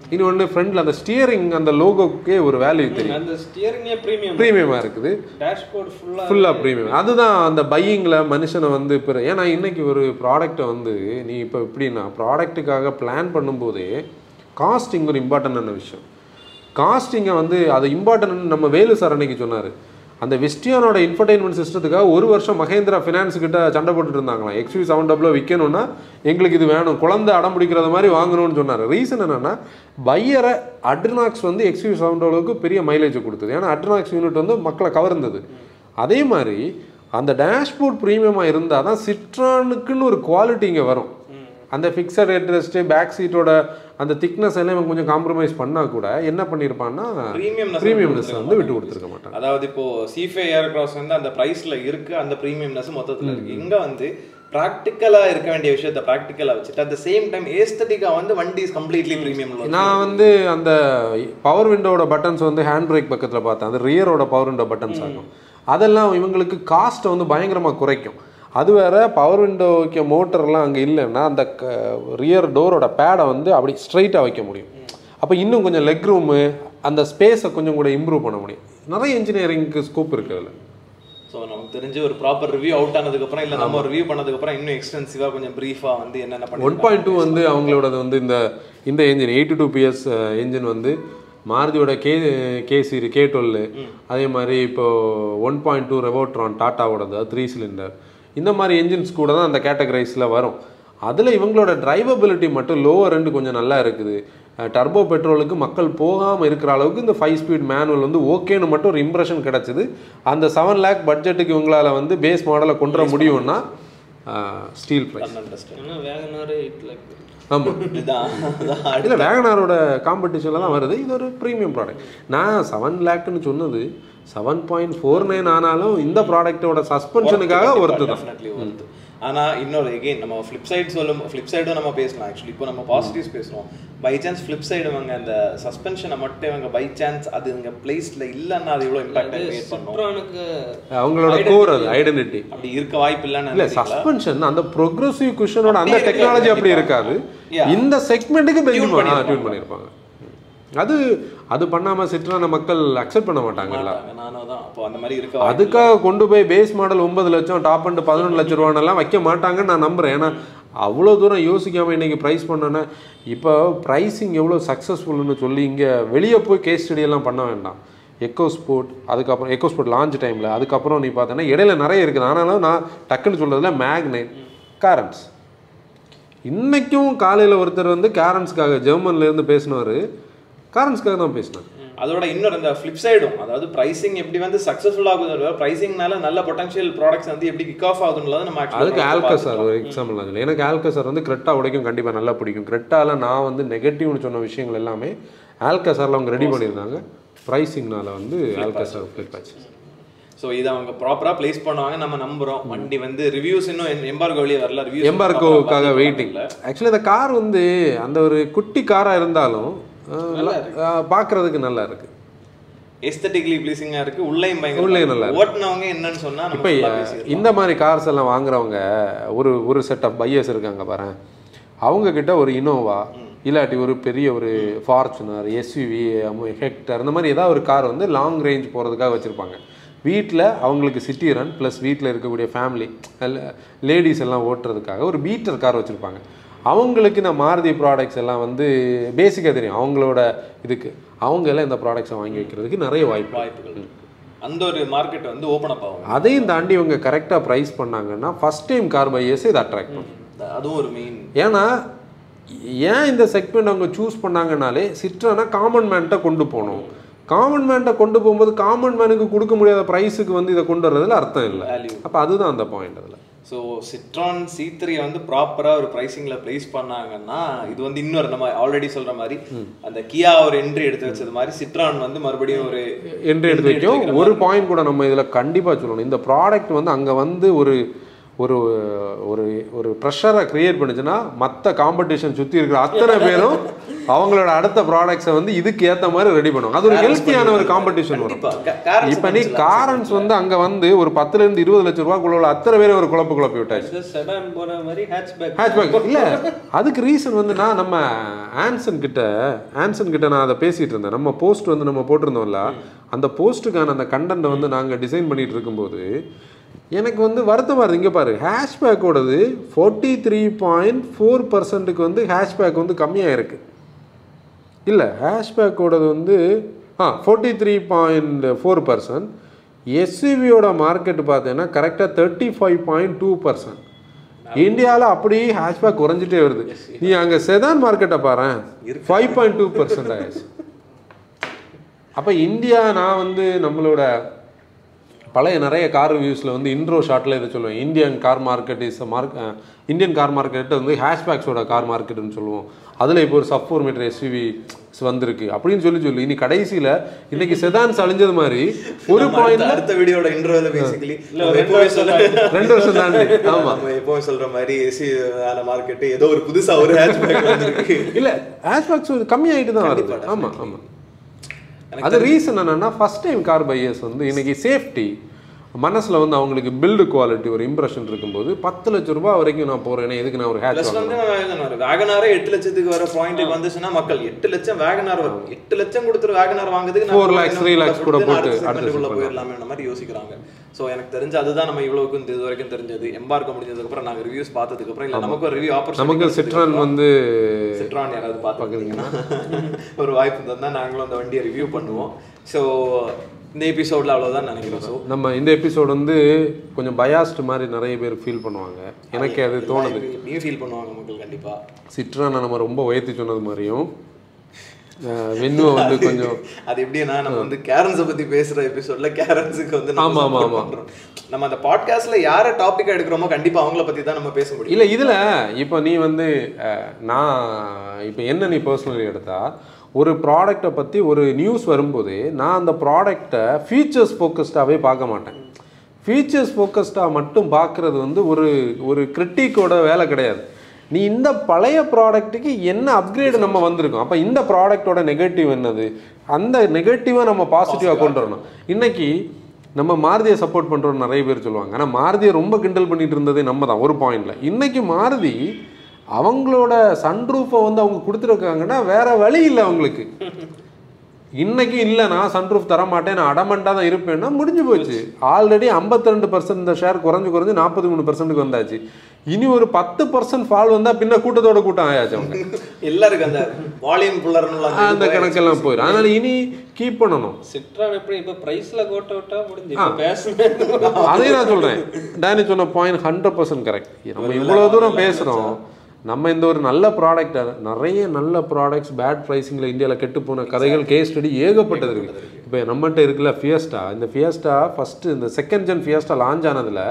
இன்னொன்று ஃப்ரண்டில் அந்த ஸ்டியரிங் அந்த லோகோக்கே ஒரு வேல்யூ தெரியும் அந்த ஸ்டியரிங்கே ப்ரீமியம் ப்ரீமியமாக இருக்குது டேஷ்போர்ட் ஃபுல்லா ஃபுல்லாக ப்ரீமியம் அதுதான் அந்த பையிங்கில் மனுஷனை வந்து இப்போ ஏன்னா இன்னைக்கு ஒரு ப்ராடக்ட்டை வந்து நீ இப்போ எப்படின்னா ப்ராடக்ட்டுக்காக பிளான் பண்ணும்போதே காஸ்டிங் ஒரு இம்பார்ட்டண்டான விஷயம் காஸ்டிங்கை வந்து அது இம்பார்ட்டன்ட் நம்ம வேலு சார் அன்னைக்கு சொன்னார் அந்த வெஸ்டியானோட இன்ஃபர்டைன்மெண்ட் சிஸ்டத்துக்காக ஒரு வருஷம் மகேந்திரா ஃபினான்ஸ் கிட்ட சண்டை போட்டுட்டு இருந்தாங்களாம் எக்ஸ்வி செவன் டபுளோ விற்கணும்னா எங்களுக்கு இது வேணும் குழந்தை அடம் பிடிக்கிறத மாதிரி வாங்கணும்னு சொன்னார் ரீசன் என்னன்னா பையரை அட்ரினாக்ஸ் வந்து எக்ஸ்வி செவன் டபுளோக்கு பெரிய மைலேஜ் கொடுத்தது ஏன்னா அட்ரினாக்ஸ் யூனிட் வந்து மக்களை கவர்ந்தது அதே மாதிரி அந்த டேஷ்போர்ட் ப்ரீமியமாக இருந்தால் தான் சிட்ரானுக்குன்னு ஒரு குவாலிட்டி இங்கே வரும் அந்த ஃபிக்ஸட் ஹெட்ரெஸ்ட்டு பேக் சீட்டோட அந்த திக்னஸ் எல்லாம் இவன் கொஞ்சம் காம்ப்ரமைஸ் பண்ணால் கூட என்ன பண்ணியிருப்பான்னா Premiumness ப்ரீமியம்னஸ் வந்து வந்து விட்டு கொடுத்துருக்க மாட்டான் அதாவது இப்போ சிஃபே ஏர் கிராஸ் வந்து அந்த பிரைஸ்ல இருக்கு அந்த ப்ரீமியம்னஸ் மொத்தத்துல இருக்கு இங்க வந்து ப்ராக்டிக்கலா இருக்க வேண்டிய விஷயத்த ப்ராக்டிக்கலா வச்சுட்டு அட் த சேம் டைம் ஏஸ்தட்டிக்கா வந்து வண்டி இஸ் கம்ப்ளீட்லி ப்ரீமியம்ல நான் வந்து அந்த பவர் விண்டோட பட்டன்ஸ் வந்து ஹேண்ட் பிரேக் பக்கத்தில் பார்த்தேன் அந்த ரியரோட பவர் விண்டோ பட்டன்ஸ் ஆகும் அதெல்லாம் இவங்களுக்கு காஸ்ட்டை வந்து பயங்கரமாக குறைக்கும் அது வேற பவர் விண்டோ வைக்க மோட்டர்லாம் அங்கே இல்லைன்னா அந்த ரியர் டோரோட பேடை வந்து அப்படி ஸ்ட்ரைட்டாக வைக்க முடியும் அப்போ இன்னும் கொஞ்சம் லெக் ரூமு அந்த ஸ்பேஸை கொஞ்சம் கூட இம்ப்ரூவ் பண்ண முடியும் நிறைய இன்ஜினியரிங்க்கு ஸ்கோப் இருக்குது அதில் ஸோ நமக்கு தெரிஞ்சு ஒரு ப்ராப்பர் ரிவ்யூ அவுட் ஆனதுக்கு அப்புறம் இல்ல நம்ம ரிவ்யூ பண்ணதுக்கு அப்புறம் இன்னும் எக்ஸ்டென்சிவா கொஞ்சம் பிரீஃபா வந்து என்னென்ன ஒன் பண்ணி பாயிண்ட் டூ வந்து அவங்களோடது வந்து இந்த இந்த engine eighty two PS engine வந்து மாருதியோட K K series K dual அதே மாதிரி இப்போ ஒன் பாயிண்ட் டூ ரெவோட்ரான் டாட்டாவோடது த்ரீ சிலிண்டர் இந்த மாதிரி என்ஜின்ஸ் கூட தான் அந்த கேட்டகரைஸில் வரும் அதில் இவங்களோட டிரைவபிலிட்டி மட்டும் லோவர் ரெண்டு கொஞ்சம் நல்லா இருக்குது டர்போ பெட்ரோலுக்கு மக்கள் போகாமல் இருக்கிற அளவுக்கு இந்த ஃபைவ் ஸ்பீட் மேனுவல் வந்து ஓகேன்னு மட்டும் ஒரு இம்ப்ரெஷன் கிடச்சிது அந்த செவன் லேக் பட்ஜெட்டுக்கு இவங்களால வந்து பேஸ் மாடலை கொண்டு வர முடியும்னா ஸ்டீல் ப்ரைஸ் ஏன்னா வேகனாரு எயிட் லேக் ஆமாம் இதுதான் அதான் இல்லை வேகனாரோட காம்படிஷனில் தான் வருது இது ஒரு ப்ரீமியம் ப்ராடக்ட் நான் செவன் லேக்னு சொன்னது செவன் பாயிண்ட் ஃபோர் நைன் ஆனாலும் இந்த ப்ராடக்ட்டோட சஸ்பென்ஷனுக்காக ஒருத்து தான் டெஃபினெட்லி ஒர்த்து ஆனா இன்னொரு எகைன் நம்ம ஃப்ளிப் சைடு சொல்லும் ஃப்ளிப் சைடும் நம்ம பேசலாம் ஆக்சுவலி இப்போ நம்ம பாசிட்டிவ்ஸ் பேசுறோம் பை சான்ஸ் ஃப்ளிப் சைடு இவங்க அந்த சஸ்பென்ஷனை மட்டும் இவங்க பை சான்ஸ் அது இவங்க பிளேஸ்ல இல்லைன்னா அது எவ்வளவு இம்பாக்ட் கிரியேட் பண்ணும் சிட்ரானுக்கு அவங்களோட கோர் அது ஐடென்டிட்டி அப்படி இருக்க வாய்ப்பு இல்லைன்னு இல்லை நினைக்கிறீங்களா? சஸ்பென்ஷன் அந்த ப்ரோக்ரஸிவ் குஷனோட அந்த அப்படியே டெக்னாலஜி அப்படி கண்டிப்பா. இருக்காது Yeah. இந்த செக்மெண்ட்டுக்கு பெஞ்ச் Tune பண்ணிருப்பாங்க. டியூன் பண்ணியிருப்பாங்க அது அது பண்ணாம சிட்ரான மக்கள் அக்செப்ட் பண்ண மாட்டாங்கல்ல மாட்டாங்க. நானும் தான் அப்போ அந்த மாதிரி இருக்க வாய்ப்பு அதுக்காக கொண்டு போய் பேஸ் மாடல் ஒன்பது லட்சம் டாப் அண்ட் பதினொன்று லட்சம் ரூபானெல்லாம் வைக்க மாட்டாங்கன்னு நான் நம்புறேன் ஏன்னா அவ்வளோ தூரம் யோசிக்காம இன்னைக்கு ப்ரைஸ் பண்ணோன்னே இப்போ ப்ரைஸிங் எவ்வளோ சக்ஸஸ்ஃபுல்னு சொல்லி இங்கே வெளியே போய் கேஸ் ஸ்டடி எல்லாம் பண்ண வேண்டாம் எக்கோ ஸ்போர்ட் அதுக்கப்புறம் எக்கோ ஸ்போர்ட் லான்ச் டைமில் அதுக்கப்புறம் நீ பார்த்தேன்னா இடையில நிறைய இருக்குது ஆனாலும் நான் டக்குன்னு சொல்கிறதுல மேக்னெட் காரன்ஸ் இன்னைக்கும் காலையில் ஒருத்தர் வந்து காரன்ஸ்க்காக ஜெர்மன்ல இருந்து பேசினாரு காரன்ஸ்க்காக தான் பேசினார் அதோட இன்னொரு அந்த ஃப்ளிப் சைடும் அதாவது பிரைசிங் எப்படி வந்து சக்ஸஸ்ஃபுல் ஆகுது பிரைசிங்னால நல்ல பொட்டன்ஷியல் ப்ராடக்ட்ஸ் வந்து எப்படி கிக் ஆஃப் ஆகுதுன்றத நம்ம actually அதுக்கு பார்த்து ஆல்கசார் ஒரு எக்ஸாம்பிள் அதில் எனக்கு ஆல்கசார் வந்து கிரெட்டா உடைக்கும் கண்டிப்பாக நல்லா பிடிக்கும் கிரெட்டால நான் வந்து நெகட்டிவ்னு சொன்ன விஷயங்கள் எல்லாமே ஆல்கசாரில் அவங்க ரெடி பண்ணியிருந்தாங்க ப்ரைஸிங்னால வந்து ஆல்கசார் ஃப்ளிப் ஆச்சு ஸோ இதை அவங்க ப்ராப்பராக ப்ளேஸ் பண்ணுவாங்க நம்ம நம்புறோம் வண்டி வந்து ரிவ்யூஸ் இன்னும் எம்பார்கோ வெளியே வரல ரிவ்யூஸ் எம்பார்கோவுக்காக வெயிட்டிங் ஆக்சுவலி இந்த கார் வந்து அந்த ஒரு குட்டி காராக இருந்தாலும் பார்க்குறதுக்கு நல்லா இருக்கு எஸ்தட்டிக்லி ப்ளீசிங்காக இருக்கு உள்ளேயும் பயங்கர உள்ளேயும் நல்லா ஓட்டுனவங்க என்னன்னு சொன்னா நம்ம இப்போ full ஆ பேசிடலாம். இந்த மாதிரி கார்ஸ் எல்லாம் வாங்குறவங்க ஒரு ஒரு செட் ஆஃப் பையர்ஸ் இருக்காங்க பாரு அவங்க கிட்ட ஒரு இனோவா இல்லாட்டி ஒரு பெரிய ஒரு ஃபார்ச்சுனர் எஸ்யூவி ஹெக்டர் இந்த மாதிரி ஏதாவது ஒரு கார் வந்து லாங் ரேஞ்ச் போகிறதுக்காக வச்சுருப்பாங்க வீட்டில் அவங்களுக்கு சிட்டி ரன் ப்ளஸ் வீட்டில் இருக்கக்கூடிய ஃபேமிலி லேடிஸ் எல்லாம் ஓட்டுறதுக்காக ஒரு பீட்டர் கார் வச்சுருப்பாங்க அவங்களுக்கு இந்த மாருதி ப்ராடக்ட்ஸ் எல்லாம் வந்து பேசிக்காக தெரியும் அவங்களோட இதுக்கு அவங்க எல்லாம் இந்த ப்ராடக்ட்ஸை வாங்கி வைக்கிறதுக்கு நிறைய வாய்ப்பு வாய்ப்புகள் இருக்கு. அந்த ஒரு மார்க்கெட் வந்து ஓப்பன் அப் ஆகும் அதையும் தாண்டி இவங்க கரெக்டாக ப்ரைஸ் பண்ணாங்கன்னா ஃபர்ஸ்ட் டைம் கார் பையர்ஸ் இதை அட்ராக்ட் பண்ணும் அதுவும் ஒரு மெயின் ஏன்னா ஏன் இந்த செக்மெண்ட் அவங்க சூஸ் பண்ணாங்கனாலே சிட்ரானா காமன் மேன்ட்ட கொண்டு போகணும் காமன் மேன்ட்ட கொண்டு போகும்போது காமன் மேனுக்கு கொடுக்க முடியாத ப்ரைஸுக்கு வந்து இதை கொண்டு வர்றதுல அர்த்தம் இல்லை வேல்யூ அப்போ அதுதான் அந்த பாயிண்ட் அதில் ஸோ சிட்ரான் சி த்ரீ வந்து ப்ராப்பராக ஒரு ப்ரைசிங்கில் ப்ளேஸ் பண்ணாங்கன்னா இது வந்து இன்னொரு நம்ம ஆல்ரெடி சொல்ற மாதிரி அந்த கியா ஒரு என்ட்ரி எடுத்து வச்சது மாதிரி சிட்ரான் வந்து மறுபடியும் ஒரு என்று எடுத்து வைக்கும் ஒரு பாயிண்ட் கூட நம்ம இதில் கண்டிப்பாக சொல்லணும் இந்த ப்ராடக்ட் வந்து அங்கே வந்து ஒரு ஒரு ஒரு ஒரு ப்ரெஷரை கிரியேட் பண்ணுச்சுன்னா மற்ற காம்படிஷன் சுற்றி இருக்கிற அத்தனை பேரும் அவங்களோட அடுத்த ப்ராடக்ட்ஸை வந்து இதுக்கு ஏற்ற மாதிரி ரெடி பண்ணுவாங்க அது ஒரு ஹெல்த்தியான ஒரு காம்படிஷன் வரும் கண்டிப்பா. கா- காரன்ஸ் இப்போ நீ காரன்ஸ் வந்து அங்கே வந்து ஒரு பத்துலேருந்து இருபது லட்ச ரூபாக்குள்ள உள்ள அத்தனை பேரை ஒரு குழப்ப குழப்பி விட்டாச்சு செடான் போன மாதிரி ஹேட்ச்பேக் ஹேட்ச்பேக் இல்லை அதுக்கு ரீசன் வந்து நான் நம்ம ஆன்சன் கிட்ட ஆன்சன் கிட்ட நான் அதை பேசிட்டு இருந்தேன் நம்ம போஸ்ட் வந்து நம்ம போட்டிருந்தோம்ல அந்த போஸ்ட்டுக்கான அந்த கண்டென்ட்டை வந்து நாங்கள் டிசைன் பண்ணிட்டு இருக்கும்போது எனக்கு வந்து வருத்தமாக இருக்குது இங்கே பாரு ஹேஷ்பேக்கோடது ஃபோர்ட்டி த்ரீ பாயிண்ட் ஃபோர் பர்சன்ட்டுக்கு வந்து ஹேஷ்பேக் வந்து கம்மியாக இருக்குது இல்லை ஹேஷ்பேக்கோடது வந்து ஆ forty three point four percent எஸ்யூவியோட மார்க்கெட் பார்த்தீங்கன்னா கரெக்டாக thirty five point two percent இந்தியாவில் அப்படியே ஹேஷ்பேக் குறைஞ்சிட்டே வருது நீ அங்கே செதான் மார்க்கெட்டை பாரு ஃபைவ் பாயிண்ட் டூ பர்சன்ட் ஆயிடுச்சு அப்போ இந்தியா நான் வந்து நம்மளோட பழைய நிறைய கார் ரிவ்யூஸில் வந்து இன்ட்ரோ ஷார்ட்டில் இதை சொல்லுவேன் Indian car market is mark Indian car market வந்து ஹேஷ்பேக்ஸோட கார் மார்க்கெட்னு சொல்லுவோம் அதில் இப்போ ஒரு சப் ஃபோர் மீட்டர் எஸ்யூவி வந்திருக்கு அப்படின்னு சொல்லி சொல்லி இனி கடைசியில் இன்னைக்கு செதான்ஸ் அழிஞ்சது மாதிரி ஒரு நம்ம பாயிண்ட் அடுத்த- அடுத்த வீடியோட இன்ட்ரோல பேசிக்கலி இல்ல, ஒரு ரெண்டு வருஷம் ரெண்டு வருஷம் தாண்டி ஆமாம் நம்ம எப்பவும் சொல்ற மாதிரி ஏசி ஆன மார்க்கெட் ஏதோ ஒரு புதுசா ஒரு ஹேட்ச்பேக் வந்திருக்கு இல்லை ஹேஷ்பேக்ஸ் கம்மியாயிட்டு தான் வருது ஆமாம் ஆமாம் அது ரீசன் என்னன்னா ஃபர்ஸ்ட் டைம் கார் பையர்ஸ் வந்து இன்னைக்கு சேஃப்டி மனசுல வந்து அவங்களுக்கு பில்டு குவாலிட்டி ஒரு இம்ப்ரெஷன் இருக்கும்போது பத்து லட்ச ரூபாய் வரைக்கும் நான் போறேன் எதுக்கு நான் ஒரு ஹேட்ச் பிளஸ் வந்து வேகனார் வேகனாரே எட்டு லட்சத்துக்கு வர பாயிண்ட்டுக்கு வந்துச்சுன்னா மக்கள் எட்டு லட்சம் வேகனார் வரும் எட்டு லட்சம் கொடுத்துரு வேகனார் வாங்குறதுக்கு Four lakhs, three lakhs கூட போட்டு அடுத்த அடுத்த போயிடலாமே மாதிரி யோசிக்கிறாங்க சோ எனக்கு தெரிஞ்சு அதுதான் நம்ம இவ்வளவுக்கும் இது வரைக்கும் தெரிஞ்சது எம்பார்க்க முடிஞ்சதுக்கு அப்புறம் நாங்க ரிவ்யூஸ் பார்த்ததுக்கு அப்புறம் இல்ல நமக்கு ஒரு ரிவ்யூ ஆப்பர்ச்சுனிட்டி நமக்கு சிட்ரன் வந்து சிட்ரான் யாராவது பார்த்துருக்கீங்கன்னா ஒரு வாய்ப்பு தந்தா நாங்களும் அந்த வண்டியை ரிவ்யூ பண்ணுவோம் ஸோ இந்த எபிசோட்ல அவ்வளவுதான் நினைக்கிறோம் ஸோ நம்ம இந்த எபிசோட் வந்து கொஞ்சம் பயாஸ்ட் மாதிரி நிறைய பேர் ஃபீல் பண்ணுவாங்க எனக்கு அது தோணுது எப்படியும் ஃபீல் பண்ணுவாங்க மக்கள் கண்டிப்பா சிட்ரானை நம்ம ரொம்ப உயர்த்தி சொன்னது மாதிரியும் அஹ், வெண்ணுவை வந்து கொஞ்சம் அது எப்படின்னா நம்ம வந்து கேரன்ஸை பத்தி பேசுற எபிசோட்ல கேரன்ஸுக்கு வந்து நம்ம ஆமா, ஆமா, support ஆமா. பண்றோம். நம்ம அந்த பாட்காஸ்ட்ல யார டாபிக் எடுக்கிறோமோ கண்டிப்பா அவங்கள பத்தி தான் நம்ம பேச முடியும் இல்லை இதில் இப்போ நீ வந்து அஹ், நான் இப்போ என்ன நீ பர்சனலி எடுத்தா ஒரு ப்ராடக்ட்டை பற்றி ஒரு நியூஸ் வரும்போது நான் அந்த ப்ராடக்டை ஃபீச்சர்ஸ் ஃபோக்கஸ்டாகவே பார்க்க மாட்டேன் ஃபீச்சர்ஸ் ஃபோக்கஸ்டாக மட்டும் பார்க்குறது வந்து ஒரு ஒரு கிரிட்டிக்கோட வேலை கிடையாது நீ இந்த பழைய ப்ராடக்ட்டுக்கு என்ன அப்கிரேடு நம்ம வந்திருக்கோம் அப்போ இந்த ப்ராடக்ட்டோட நெகட்டிவ் என்னது அந்த நெகட்டிவை நம்ம பாசிட்டிவாக கொண்டு வரணும் இன்னைக்கு நம்ம மாருதியை சப்போர்ட் பண்ணுறோம் நிறைய பேர் சொல்லுவாங்க ஆனால் மாருதியை ரொம்ப கிண்டல் பண்ணிட்டு இருந்ததே நம்ம தான் ஒரு பாயிண்ட்ல இன்னைக்கு மாருதி அவங்களோட சன்ரூஃபை வந்து அவங்க கொடுத்துருக்காங்கன்னா வேற வழி இல்லை அவங்களுக்கு இன்னைக்கு இல்லை நான் சன்ரூஃப் தர மாட்டேன் நான் அடமண்டாக தான் இருப்பேன்னா முடிஞ்சு போச்சு ஆல்ரெடி 52% ரெண்டு பர்சன்ட் இந்த ஷேர் குறைஞ்சு குறைஞ்சு நாற்பத்தி மூணு பர்சன்ட்டுக்கு வந்தாச்சு இனி ஒரு பத்து பர்சன்ட் ஃபால் வந்தால் பின்ன கூட்டத்தோட கூட்டம் ஆயாச்சு அவங்க எல்லாருக்கும் அந்த வால்யூம் புல்லர்னு அந்த கணக்கெல்லாம் போயிடும் அதனால இனி கீப் பண்ணணும் சிட்ரான் எப்படி இப்ப பிரைஸ்ல கோட்ட விட்டா முடிஞ்சு இப்ப பேசுனேன் அதையும் நான் சொல்றேன் டேனி சொன்ன பாயிண்ட் ஹண்ட்ரட் பர்சன்ட் கரெக்ட் நம்ம இவ்வளவு தூரம் பேசுறோம் நம்ம இந்த ஒரு நல்ல ப்ராடக்ட் நிறைய நல்ல ப்ராடக்ட்ஸ் பேட் ப்ரைஸிங்கில் இந்தியாவில் கெட்டு போன கதைகள் கேஸ் ஸ்டடி ஏகப்பட்டது இருக்கு இப்போ நம்மகிட்ட இருக்குல்ல ஃபியஸ்டா இந்த ஃபியஸ்டா ஃபஸ்ட்டு இந்த செகண்ட் ஜென் ஃபியஸ்டா லான்ச் ஆனதில்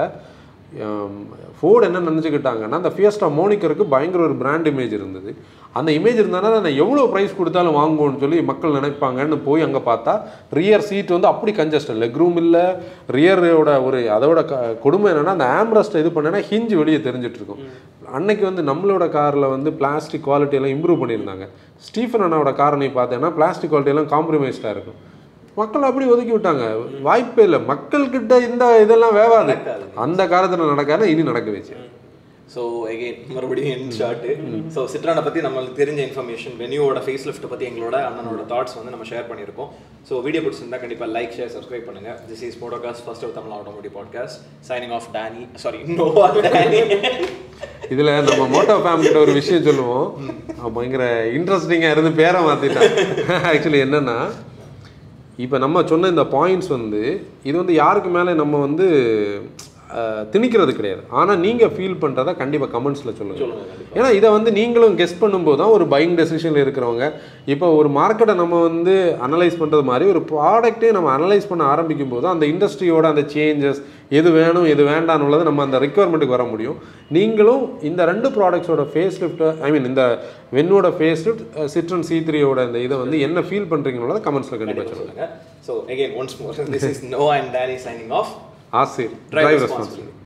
ஃபோர்டு என்ன நினச்சிக்கிட்டாங்கன்னா அந்த ஃபியஸ்டா மோனிக்கருக்கு பயங்கர ஒரு பிராண்ட் இமேஜ் இருந்தது அந்த இமேஜ் இருந்தாலும் நான் எவ்வளோ ப்ரைஸ் கொடுத்தாலும் வாங்குவோம்னு சொல்லி மக்கள் நினைப்பாங்கன்னு போய் அங்கே பார்த்தா ரியர் சீட் வந்து அப்படி கன்ஜஸ்டன் லெக் ரூம் இல்லை ரியரோட ஒரு அதோட க கொடுமை என்னன்னா அந்த ஆம்ரஸ்ட்டை இது பண்ணேன்னா ஹிஞ்சு வெளியே தெரிஞ்சிட்டு இருக்கும் அன்னைக்கு வந்து நம்மளோட காரில் வந்து பிளாஸ்டிக் குவாலிட்டி எல்லாம் இம்ப்ரூவ் பண்ணியிருந்தாங்க ஸ்டீஃபன் அண்ணாவோட காரை நீ பார்த்தேன்னா பிளாஸ்டிக் குவாலிட்டி எல்லாம் காம்ப்ரமைஸ்டாக இருக்கும் மக்கள் அப்படி ஒதுக்கி விட்டாங்க வாய்ப்பே இல்லை மக்கள்கிட்ட இந்த இதெல்லாம் வேவாது அந்த காலத்தில் நடக்காது இனி நடக்க வச்சு ஸோ எகெயின் மறுபடியும் என் ஷார்ட்டு ஸோ சிட்ரானை பற்றி நம்மளுக்கு தெரிஞ்ச இன்ஃபர்மேஷன் வெனியோட ஃபேஸ் லிஃப்ட்டை பற்றி எங்களோட அண்ணனோட தாட்ஸ் வந்து நம்ம ஷேர் பண்ணியிருக்கோம் ஸோ வீடியோ பிடிச்சிருந்தா கண்டிப்பாக லைக் ஷேர் சப்ஸ்கிரைப் பண்ணுங்க this is Motocast first of Tamil automotive podcast signing off Danny sorry Nova Danny இதில் நம்ம மோட்டோ ஃபேம் கிட்ட ஒரு விஷயம் சொல்லுவோம் அவன் பயங்கர இன்ட்ரெஸ்டிங்காக இருந்து பேரை மாற்றிட்டான் ஆக்சுவலி என்னன்னா இப்போ நம்ம சொன்ன இந்த பாயிண்ட்ஸ் வந்து இது வந்து யாருக்கு மேலே நம்ம வந்து அஹ், திணிக்கிறது கிடையாது ஆனால் நீங்கள் ஃபீல் பண்ணுறத கண்டிப்பாக கமெண்ட்ஸில் சொல்லுங்கள் ஏன்னா இதை வந்து நீங்களும் கெஸ் பண்ணும்போது தான் ஒரு பையிங் டெசிஷனில் இருக்கிறவங்க இப்போ ஒரு மார்க்கெட்டை நம்ம வந்து அனலைஸ் பண்ணுறது மாதிரி ஒரு ப்ராடக்ட்டே நம்ம அனலைஸ் பண்ண ஆரம்பிக்கும் போது அந்த இண்டஸ்ட்ரியோட அந்த சேஞ்சஸ் எது வேணும் எது வேண்டாம்னு உள்ளது நம்ம அந்த ரெக்குவயர்மெண்ட்டுக்கு வர முடியும் நீங்களும் இந்த ரெண்டு ப்ராடக்ட்ஸோட ஃபேஸ் லிஃப்ட் ஐ மீன் இந்த வென்னோட ஃபேஸ் லிஃப்ட் சிட்ரன் சி த்ரீயோட இந்த இதை வந்து என்ன ஃபீல் பண்ணுறீங்களோ கமெண்ட்ஸில் கண்டிப்பாக சொல்லுங்கள் சொல்லுங்க so again once more this is no and Danny signing off Asir Drive drive responsibly. Responsibility